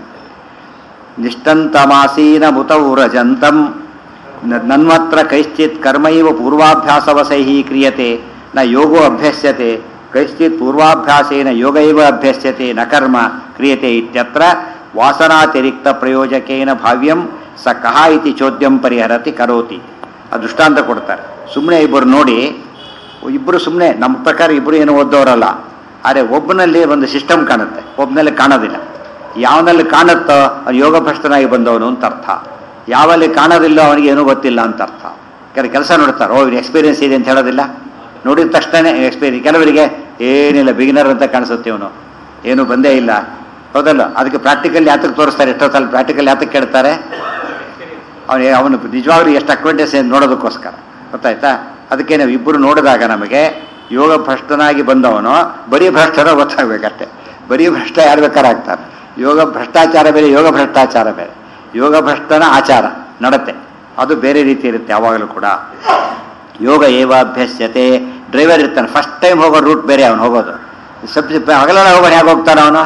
ನಿಷ್ಠಂತಮಾಸೀನ ಮುತೌರಜಂತಂ ನ- ನನ್ಮತ್ರ ಕೈಶ್ಚಿತ್ ಕರ್ಮೈವ ಪೂರ್ವಾಭ್ಯಾಸವಸೈ ಕ್ರಿಯತೆ ನ ಯೋಗೋ ಅಭ್ಯಸ್ಯತೆ ಕೈಶ್ಚಿತ್ ಪೂರ್ವಾಭ್ಯಾಸೇನ ಯೋಗೈವ ಅಭ್ಯಸ್ಯತೆ ನ ಕರ್ಮ ಕ್ರಿಯತೆ ಇತ್ಯತ್ರ ವಾಸನಾತಿರಿಕ್ತ ಪ್ರಯೋಜಕೇನ ಭಾವ್ಯಂ ಸ ಕಹ ಇತಿ ಚೋದ್ಯಂ ಪರಿಹರತಿ ಕರೋತಿ ಆ ದೃಷ್ಟಾಂತ ಕೊಡ್ತಾರೆ ಸುಮ್ಮನೆ ಇಬ್ಬರು ನೋಡಿ ಇಬ್ಬರು ಸುಮ್ಮನೆ ನಮ್ಮ ಪ್ರಕಾರ ಇಬ್ಬರು ಏನು ಓದೋರಲ್ಲ ಆದರೆ ಒಬ್ಬನಲ್ಲಿ ಒಂದು ಸಿಸ್ಟಮ್ ಕಾಣುತ್ತೆ ಒಬ್ಬನಲ್ಲಿ ಕಾಣೋದಿಲ್ಲ ಯಾವನಲ್ಲಿ ಕಾಣುತ್ತೋ ಅವ್ನು ಯೋಗ ಭ್ರಷ್ಟನಾಗಿ ಬಂದವನು ಅಂತ ಅರ್ಥ ಯಾವಲ್ಲಿ ಕಾಣೋದಿಲ್ಲೋ ಅವನಿಗೆ ಏನೂ ಗೊತ್ತಿಲ್ಲ ಅಂತ ಅರ್ಥ ಕೆಲವು ಕೆಲಸ ನೋಡ್ತಾರೆ ಓ ಇವ್ನು ಎಕ್ಸ್ಪೀರಿಯನ್ಸ್ ಇದೆ ಅಂತ ಹೇಳೋದಿಲ್ಲ ನೋಡಿದ ತಕ್ಷಣ ಎಕ್ಸ್ಪೀರಿಯನ್ಸ್ ಕೆಲವರಿಗೆ ಏನಿಲ್ಲ ಬಿಗಿನರ್ ಅಂತ ಕಾಣಿಸುತ್ತೆ ಇವನು ಏನೂ ಬಂದೇ ಇಲ್ಲ ಹೌದಲ್ಲ ಅದಕ್ಕೆ ಪ್ರಾಕ್ಟಿಕಲ್ ಯಾತಕ್ಕೆ ತೋರಿಸ್ತಾರೆ ಎಷ್ಟೊತ್ತಲ್ಲಿ ಪ್ರಾಕ್ಟಿಕಲ್ ಯಾತಕ್ಕೆ ಕೇಳ್ತಾರೆ ಅವನು ಅವನು ನಿಜವಾಗ್ಲೂ ಎಷ್ಟು ಅಕ್ವೆಂಟೆನ್ಸ್ ನೋಡೋದಕ್ಕೋಸ್ಕರ ಗೊತ್ತಾಯ್ತಾ ಅದಕ್ಕೆ ನಾವು ಇಬ್ಬರು ನೋಡಿದಾಗ ನಮಗೆ ಯೋಗ ಭ್ರಷ್ಟನಾಗಿ ಬಂದವನು ಬರೀ ಭ್ರಷ್ಟರ ಗೊತ್ತಾಗಬೇಕಷ್ಟೆ ಬರೀ ಭ್ರಷ್ಟ ಯಾರು ಬೇಕಾದ್ರೆ ಆಗ್ತಾರೆ ಯೋಗ ಭ್ರಷ್ಟಾಚಾರ ಬೇರೆ ಯೋಗ ಭ್ರಷ್ಟಾಚಾರ ಬೇರೆ ಯೋಗ ಭ್ರಷ್ಟನ ಆಚಾರ ನಡತೆ ಅದು ಬೇರೆ ರೀತಿ ಇರುತ್ತೆ ಯಾವಾಗಲೂ ಕೂಡ ಯೋಗ ಏವ ಅಭ್ಯಸ್ಯತೆ ಡ್ರೈವರ್ ಇರ್ತಾನೆ ಫಸ್ಟ್ ಟೈಮ್ ಹೋಗೋ ರೂಟ್ ಬೇರೆ ಅವನು ಹೋಗೋದು ಸಬ್ ಹಗಲೆಲ್ಲ ಹೋಗೋಣ ಹೇಗೆ ಹೋಗ್ತಾನೆ ಅವನು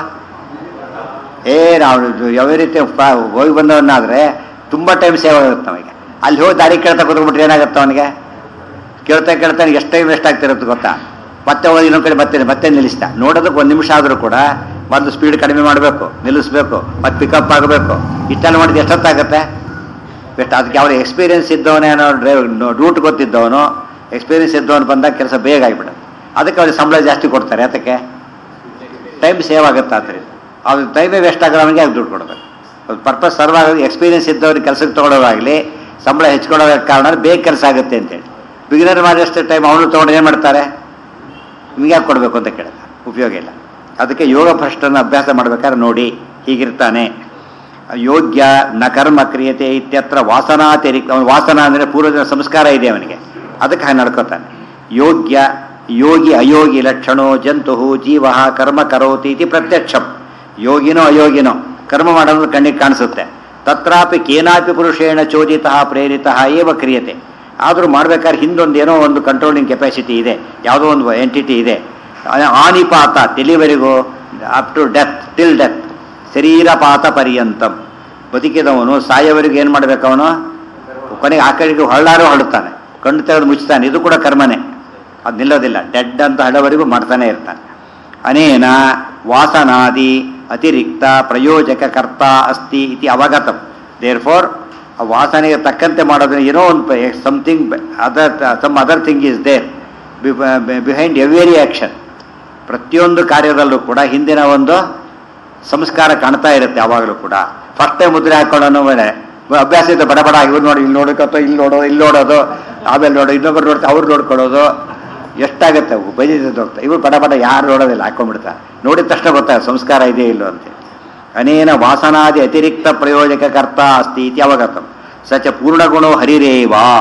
ಏ ನಾವು ಯಾವ ರೀತಿ ಪ- ಹೋಗಿ ಬಂದವನಾದ್ರೆ ತುಂಬ ಟೈಮ್ ಸೇವ್ ಆಗುತ್ತೆ ನಮಗೆ ಅಲ್ಲಿ ಹೋಗಿ ದಾರಿ ಕೇಳ್ತಾ ಕೂತ್ಕೊಂಡ್ಬಿಟ್ರೆ ಏನಾಗುತ್ತೆ ಅವನಿಗೆ ಕೇಳ್ತಾ ಕೇಳ್ತಾ ಎಷ್ಟು ಟೈಮ್ ವೇಸ್ಟ್ ಆಗ್ತಿರುತ್ತೆ ಗೊತ್ತಾ ಮತ್ತೆ ಹೋಗಿ ಇನ್ನೊಂದು ಕಡೆ ಮತ್ತೆ ಮತ್ತೆ ನಿಲ್ಲಿಸ್ತಾ ನೋಡೋದಕ್ಕೆ ಒಂದು ನಿಮಿಷ ಆದರೂ ಕೂಡ ಮೊದಲು ಸ್ಪೀಡ್ ಕಡಿಮೆ ಮಾಡಬೇಕು ನಿಲ್ಲಿಸ್ಬೇಕು ಮತ್ತೆ ಪಿಕಪ್ ಆಗಬೇಕು ಇಷ್ಟೆಲ್ಲ ಮಾಡಿದ್ರೆ ಎಷ್ಟೊತ್ತಾಗುತ್ತೆ ಬೆಸ್ಟ್ ಅದಕ್ಕೆ ಅವ್ರ ಎಕ್ಸ್ಪೀರಿಯನ್ಸ್ ಇದ್ದವನೇನೋ ಡ್ರೈವ್ ರೂಟ್ ಗೊತ್ತಿದ್ದವನು ಎಕ್ಸ್ಪೀರಿಯನ್ಸ್ ಇದ್ದವನು ಬಂದಾಗ ಕೆಲಸ ಬೇಗ ಆಗಿಬಿಡುತ್ತೆ ಅದಕ್ಕೆ ಅವ್ರಿಗೆ ಸಂಬಳ ಜಾಸ್ತಿ ಕೊಡ್ತಾರೆ ಅದಕ್ಕೆ ಟೈಮ್ ಸೇವ್ ಆಗುತ್ತೆ ಆದ್ದರಿಂದ ಅದು ಟೈಮೇ ವೇಸ್ಟ್ ಆಗೋ ಅವನಿಗೆ ಅದು ದುಡ್ಡು ಕೊಡಬೇಕು ಪರ್ಪಸ್ ಸರ್ವ್ ಆಗೋದು ಎಕ್ಸ್ಪೀರಿಯನ್ಸ್ ಇದ್ದವ್ರಿಗೆ ಕೆಲಸಕ್ಕೆ ತೊಗೊಳೋದಾಗಲಿ ಸಂಬಳ ಹೆಚ್ಚಿಕೊಳ್ಳೋದಕ್ಕೆ ಕಾರಣ ಬೇಗ ಕೆಲಸ ಆಗುತ್ತೆ ಅಂತೇಳಿ ಬಿಗಿನರ್ ಮಾಡಿದಷ್ಟು ಟೈಮ್ ಅವನು ತೊಗೊಂಡು ಏನು ಮಾಡ್ತಾರೆ ನಿಮ್ಗೆ ಯಾಕೆ ಕೊಡಬೇಕು ಅಂತ ಕೇಳ್ತಾರೆ ಉಪಯೋಗ ಇಲ್ಲ ಅದಕ್ಕೆ ಯೋಗ ಭ್ರಷ್ಟನ ಅಭ್ಯಾಸ ಮಾಡ್ಬೇಕಾದ್ರೆ ನೋಡಿ ಹೀಗಿರ್ತಾನೆ ಯೋಗ್ಯ ನ ಕರ್ಮ ಕ್ರಿಯತೆ ಇತ್ಯತ್ರ ವಾಸನಾತಿರಿಕ್ತ ಅವನ ವಾಸನ ಅಂದರೆ ಪೂರ್ವಜನ ಸಂಸ್ಕಾರ ಇದೆ ಅವನಿಗೆ ಅದಕ್ಕೆ ಹಾಗೆ ನಡ್ಕೋತಾನೆ ಯೋಗ್ಯ ಯೋಗಿ ಅಯೋಗಿ ಲಕ್ಷಣೋ ಜಂತು ಜೀವ ಕರ್ಮ ಕರೋತಿ ಇತಿ ಪ್ರತ್ಯಕ್ಷಂ ಯೋಗಿನೋ ಅಯೋಗಿನೋ ಕರ್ಮ ಮಾಡೋದು ಕಣ್ಣಿಗೆ ಕಾಣಿಸುತ್ತೆ ತತ್ರಾಪಿ ಕೇನಾಪಿ ಪುರುಷೇಣ ಚೋದಿತ ಪ್ರೇರಿತ ಏವ ಕ್ರಿಯತೆ ಆದರೂ ಮಾಡ್ಬೇಕಾದ್ರೆ ಹಿಂದೊಂದು ಏನೋ ಒಂದು ಕಂಟ್ರೋಲಿಂಗ್ ಕೆಪಾಸಿಟಿ ಇದೆ ಯಾವುದೋ ಒಂದು ಎಂಟಿಟಿ ಇದೆ ಆ- ಆನಿಪಾತ ತೆಲಿವರೆಗೂ up to death till death ಶರೀರಪಾತ ಪರ್ಯಂತಂ ಬದುಕಿದವನು ಸಾಯವರೆಗೂ ಏನು ಮಾಡ್ಬೇಕು ಅವನು ಕೊನೆಗೆ ಆ ಕಡೆಗೆ ಹೊಳ್ಳಾರು ಹೊಳ್ತಾನೆ ಕಣ್ಣು ತೆಗೆದು ಮುಚ್ತಾನೆ ಇದು ಕೂಡ ಕರ್ಮನೇ ಅದು ನಿಲ್ಲೋದಿಲ್ಲ ಡೆಡ್ ಅಂತ ಹಡವರೆಗೂ ಮಾಡ್ತಾನೆ ಇರ್ತಾನೆ ಅನೇನ ವಾಸನಾದಿ ಅತಿರಿಕ್ತ ಪ್ರಯೋಜಕ ಕರ್ತ ಅಸ್ತಿ ಇತಿ ಅವಗತಂ ದೇರ್ ಫೋರ್ ಆ ವಾಸನೆಗೆ ತಕ್ಕಂತೆ ಮಾಡೋದ್ರೆ ಏನೋ ಒಂದು something other some other thing is there behind every action ಪ್ರತಿಯೊಂದು ಕಾರ್ಯದಲ್ಲೂ ಕೂಡ ಹಿಂದಿನ ಒಂದು ಸಂಸ್ಕಾರ ಕಾಣ್ತಾ ಇರುತ್ತೆ ಯಾವಾಗಲೂ ಕೂಡ ಫಸ್ಟ್ ಟೈಮ್ ಮುದ್ರೆ ಹಾಕೊಳ್ಳೋನು ಮೇಲೆ ಅಭ್ಯಾಸ ಇದೆ ಬಡ ಬಡ ಇವ್ರು ನೋಡಿ ಇಲ್ಲಿ ನೋಡೋಕತ್ತೋ ಇಲ್ಲಿ ನೋಡೋದು ಇಲ್ಲಿ ನೋಡೋದು ಆಮೇಲೆ ನೋಡೋ ಇನ್ನೊಬ್ರು ನೋಡ್ತಾ ಅವ್ರು ನೋಡ್ಕೊಳ್ಳೋದು ಎಷ್ಟಾಗುತ್ತೆ ಅವು ಬೈದಿದ್ದು ಹೋಗ್ತಾ ಇವ್ರು ಬಡ ಬಡ ಯಾರು ನೋಡೋದಿಲ್ಲ ಹಾಕೊಂಡ್ಬಿಡ್ತಾರೆ ನೋಡಿದ ತಕ್ಷಣ ಗೊತ್ತಾಗ ಸಂಸ್ಕಾರ ಇದೆ ಇಲ್ಲೋ ಅಂತ ಅನೇನ ವಾಸನಾದಿ ಅತಿರಿಕ್ತ ಪ್ರಯೋಜಕ ಕರ್ತ ಅಸ್ತಿ ಇತಿ ಅವಗತಂ ಸಚ ಪೂರ್ಣಗುಣೋ ಹರಿರೇವಾ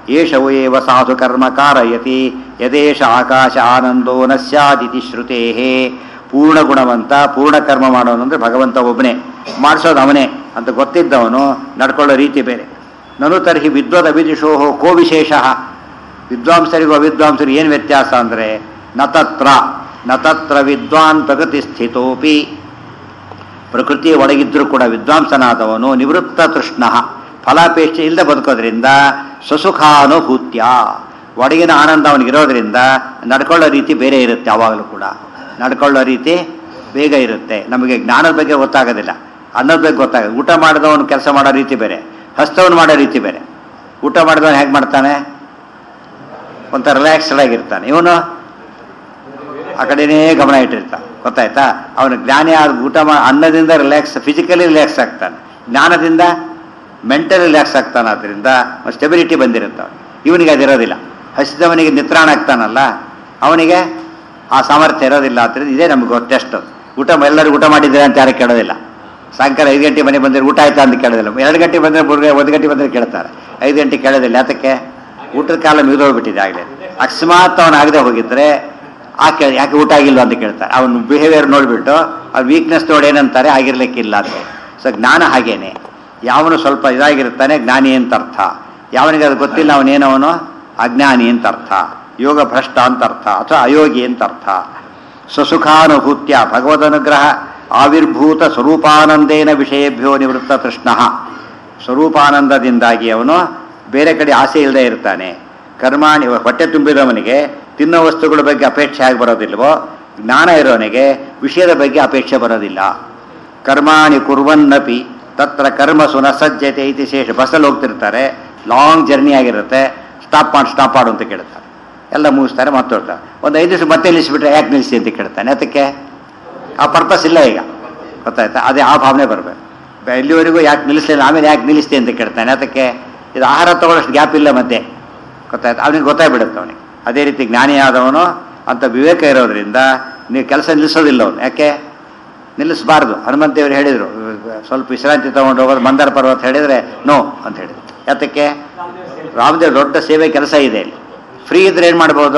ಏಷವು ಏವ ಸಾಧು ಕರ್ಮ ಕಾರಯತಿ ಯದೇಶ ಆಕಾಶ ಆನಂದೋ ನ ಸ್ಯಾದಿತಿ ಶ್ರುತೇ ಪೂರ್ಣ ಗುಣವಂತ ಪೂರ್ಣ ಕರ್ಮ ಮಾಡೋನು ಅಂದರೆ ಭಗವಂತ ಒಬ್ಬನೇ ಮಾಡಿಸೋದು ಅವನೇ ಅಂತ ಗೊತ್ತಿದ್ದವನು ನಡ್ಕೊಳ್ಳೋ ರೀತಿ ಬೇರೆ ನನು ತರ್ಹಿ ವಿದ್ವದ್ ಅವಿದಿಶೋ ಕೋ ವಿಶೇಷ ವಿದ್ವಾಂಸರಿಗೂ ಅವಿದ್ವಾಂಸರಿಗೂ ಏನು ವ್ಯತ್ಯಾಸ ಅಂದರೆ ನತತ್ರ ನತತ್ರ ವಿದ್ವಾನ್ ಪ್ರಗತಿ ಸ್ಥಿತೋಪಿ ಪ್ರಕೃತಿಯ ಒಳಗಿದ್ರೂ ಕೂಡ ವಿದ್ವಾಂಸನಾದವನು ನಿವೃತ್ತ ತೃಷ್ಣ ಫಲಾಪೇಕ್ಷೆ ಇಲ್ಲದೆ ಬದುಕೋದ್ರಿಂದ ಸ್ವಸುಖಾನುಭೂತ್ಯ ಒಳಗಿನ ಆನಂದ ಅವನಿಗಿರೋದ್ರಿಂದ ನಡ್ಕೊಳ್ಳೋ ರೀತಿ ಬೇರೆ ಇರುತ್ತೆ ಯಾವಾಗಲೂ ಕೂಡ ನಡ್ಕೊಳ್ಳೋ ರೀತಿ ಬೇಗ ಇರುತ್ತೆ ನಮಗೆ ಜ್ಞಾನದ ಬಗ್ಗೆ ಗೊತ್ತಾಗೋದಿಲ್ಲ ಅನ್ನದ ಬಗ್ಗೆ ಗೊತ್ತಾಗೋದು ಊಟ ಮಾಡಿದವನು ಕೆಲಸ ಮಾಡೋ ರೀತಿ ಬೇರೆ ಹಸ್ತವನು ಮಾಡೋ ರೀತಿ ಬೇರೆ ಊಟ ಮಾಡಿದವನು ಹೇಗೆ ಮಾಡ್ತಾನೆ ಒಂಥರ ರಿಲ್ಯಾಕ್ಸ್ಡ್ ಆಗಿರ್ತಾನೆ ಇವನು ಆ ಕಡೆನೇ ಗಮನ ಇಟ್ಟಿರ್ತಾನೆ ಗೊತ್ತಾಯ್ತಾ ಅವನು ಜ್ಞಾನಿ ಆದ ಊಟ ಮಾ ಅನ್ನದಿಂದ ರಿಲ್ಯಾಕ್ಸ್ ಫಿಸಿಕಲಿ ರಿಲ್ಯಾಕ್ಸ್ ಆಗ್ತಾನೆ ಜ್ಞಾನದಿಂದ ಮೆಂಟಲಿ ರಿಲ್ಯಾಕ್ಸ್ ಆಗ್ತಾನೆ ಆದ್ದರಿಂದ ಸ್ಟೆಬಿಲಿಟಿ ಬಂದಿರುತ್ತೆ ಅವನು ಇವನಿಗೆ ಅದಿರೋದಿಲ್ಲ ಹಸಿದವನಿಗೆ ನಿತ್ರಾಣ ಆಗ್ತಾನಲ್ಲ ಅವನಿಗೆ ಆ ಸಾಮರ್ಥ್ಯ ಇರೋದಿಲ್ಲ ಆದ್ದರಿಂದ ಇದೇ ನಮಗೆ ಟೆಸ್ಟ್ ಊಟ ಎಲ್ಲರೂ ಊಟ ಮಾಡಿದ್ದೀರಾ ಅಂತ ಯಾರು ಕೇಳೋದಿಲ್ಲ ಸಾಯಂಕಾಲ ಐದು ಗಂಟೆ ಮನೆ ಬಂದರೆ ಊಟ ಆಯ್ತಾ ಅಂತ ಕೇಳೋದಿಲ್ಲ ಎರಡು ಗಂಟೆ ಬಂದರೆ ಮೂರು ಒಂದು ಗಂಟೆ ಬಂದರೆ ಕೇಳ್ತಾರೆ ಐದು ಗಂಟೆ ಕೇಳೋದಿಲ್ಲ ಯಾತಕ್ಕೆ ಊಟದ ಕಾಲ ಮುಗಿದೋಗ್ಬಿಟ್ಟಿದೆ ಆಗಲೇ ಅಕಸ್ಮಾತ್ ಅವನು ಆಗದೆ ಹೋಗಿದ್ರೆ ಆ ಕೇಳ ಯಾಕೆ ಊಟ ಆಗಿಲ್ವ ಅಂತ ಕೇಳ್ತಾರೆ ಅವನ ಬಿಹೇವಿಯರ್ ನೋಡಿಬಿಟ್ಟು ಅವ್ರ ವೀಕ್ನೆಸ್ ನೋಡಿ ಏನಂತಾರೆ ಆಗಿರ್ಲಿಕ್ಕಿಲ್ಲ ಅಂತ ಸೊ ಜ್ಞಾನ ಹಾಗೇನೆ ಯಾವನು ಸ್ವಲ್ಪ ಇದಾಗಿರ್ತಾನೆ ಜ್ಞಾನಿ ಅಂತ ಅರ್ಥ ಯಾವನಿಗೆ ಅದು ಗೊತ್ತಿಲ್ಲ ಅವನೇನವನು ಅಜ್ಞಾನಿ ಅಂತ ಅರ್ಥ ಯೋಗ ಭ್ರಷ್ಟ ಅಂತ ಅರ್ಥ ಅಥವಾ ಅಯೋಗಿ ಅಂತ ಅರ್ಥ ಸ್ವಸುಖಾನುಭೂತ್ಯ ಭಗವದನುಗ್ರಹ ಆವಿರ್ಭೂತ ಸ್ವರೂಪಾನಂದೇನ ವಿಷಯಭ್ಯೋ ನಿವೃತ್ತ ತೃಷ್ಣ ಸ್ವರೂಪಾನಂದದಿಂದಾಗಿ ಅವನು ಬೇರೆ ಕಡೆ ಆಸೆ ಇಲ್ಲದೆ ಇರ್ತಾನೆ ಕರ್ಮಾಣಿ ಹೊಟ್ಟೆ ತುಂಬಿದವನಿಗೆ ತಿನ್ನೋ ವಸ್ತುಗಳ ಬಗ್ಗೆ ಅಪೇಕ್ಷೆ ಆಗಿ ಬರೋದಿಲ್ವೋ ಜ್ಞಾನ ಇರೋನಿಗೆ ವಿಷಯದ ಬಗ್ಗೆ ಅಪೇಕ್ಷೆ ಬರೋದಿಲ್ಲ ಕರ್ಮಾಣಿ ಕುರ್ವನ್ನಪಿ ತತ್ರ ಕರ್ಮ ಸುನ ಸಜ್ಜತೆ ಇತಿ ಶೇಷ ಬಸ್ಸಲ್ಲಿ ಹೋಗ್ತಿರ್ತಾರೆ ಲಾಂಗ್ ಜರ್ನಿ ಆಗಿರುತ್ತೆ ಸ್ಟಾಪ್ ಮಾಡಿ ಸ್ಟಾಪ್ ಮಾಡು ಅಂತ ಕೇಳ್ತಾರೆ ಎಲ್ಲ ಮುಗಿಸ್ತಾರೆ ಮಾತಾಡ್ತಾರೆ ಒಂದು ಐದು ದಿವಸ ಮತ್ತೆ ನಿಲ್ಲಿಸ್ಬಿಟ್ರೆ ಯಾಕೆ ನಿಲ್ಲಿಸಿ ಅಂತ ಕೇಳ್ತಾನೆ ಅದಕ್ಕೆ ಆ ಪರ್ಪಸ್ ಇಲ್ಲ ಈಗ ಗೊತ್ತಾಯ್ತಾ ಅದೇ ಆ ಭಾವನೆ ಬರಬೇಕು ಇಲ್ಲಿವರೆಗೂ ಯಾಕೆ ನಿಲ್ಲಿಸಲಿಲ್ಲ ಆಮೇಲೆ ಯಾಕೆ ನಿಲ್ಲಿಸ್ತೆ ಅಂತ ಕೇಳ್ತಾನೆ ಅದಕ್ಕೆ ಇದು ಆಹಾರ ತಗೊಳ್ಳೋಷ್ಟು ಗ್ಯಾಪ್ ಇಲ್ಲ ಮತ್ತೆ ಗೊತ್ತಾಯ್ತು ಅವನಿಗೆ ಗೊತ್ತಾಗ್ಬಿಡುತ್ತೆ ಅವನಿಗೆ ಅದೇ ರೀತಿ ಜ್ಞಾನಿಯಾದವನು ಅಂತ ವಿವೇಕ ಇರೋದ್ರಿಂದ ನೀವು ಕೆಲಸ ನಿಲ್ಲಿಸೋದಿಲ್ಲ ಅವನು ಯಾಕೆ ನಿಲ್ಲಿಸಬಾರ್ದು ಹನುಮಂತ ದೇವರು ಹೇಳಿದರು ಸ್ವಲ್ಪ ವಿಶ್ರಾಂತಿ ತಗೊಂಡು ಹೋಗೋದು ಮಂದಾರ ಪರ್ವತ ಹೇಳಿದರೆ ನೋ ಅಂತ ಹೇಳಿದ್ರು ಯಾತಕ್ಕೆ ರಾಮದೇವ್ ದೊಡ್ಡ ಸೇವೆ ಕೆಲಸ ಇದೆ ಇಲ್ಲಿ ಫ್ರೀ ಇದ್ರೆ ಏನು ಮಾಡ್ಬೋದು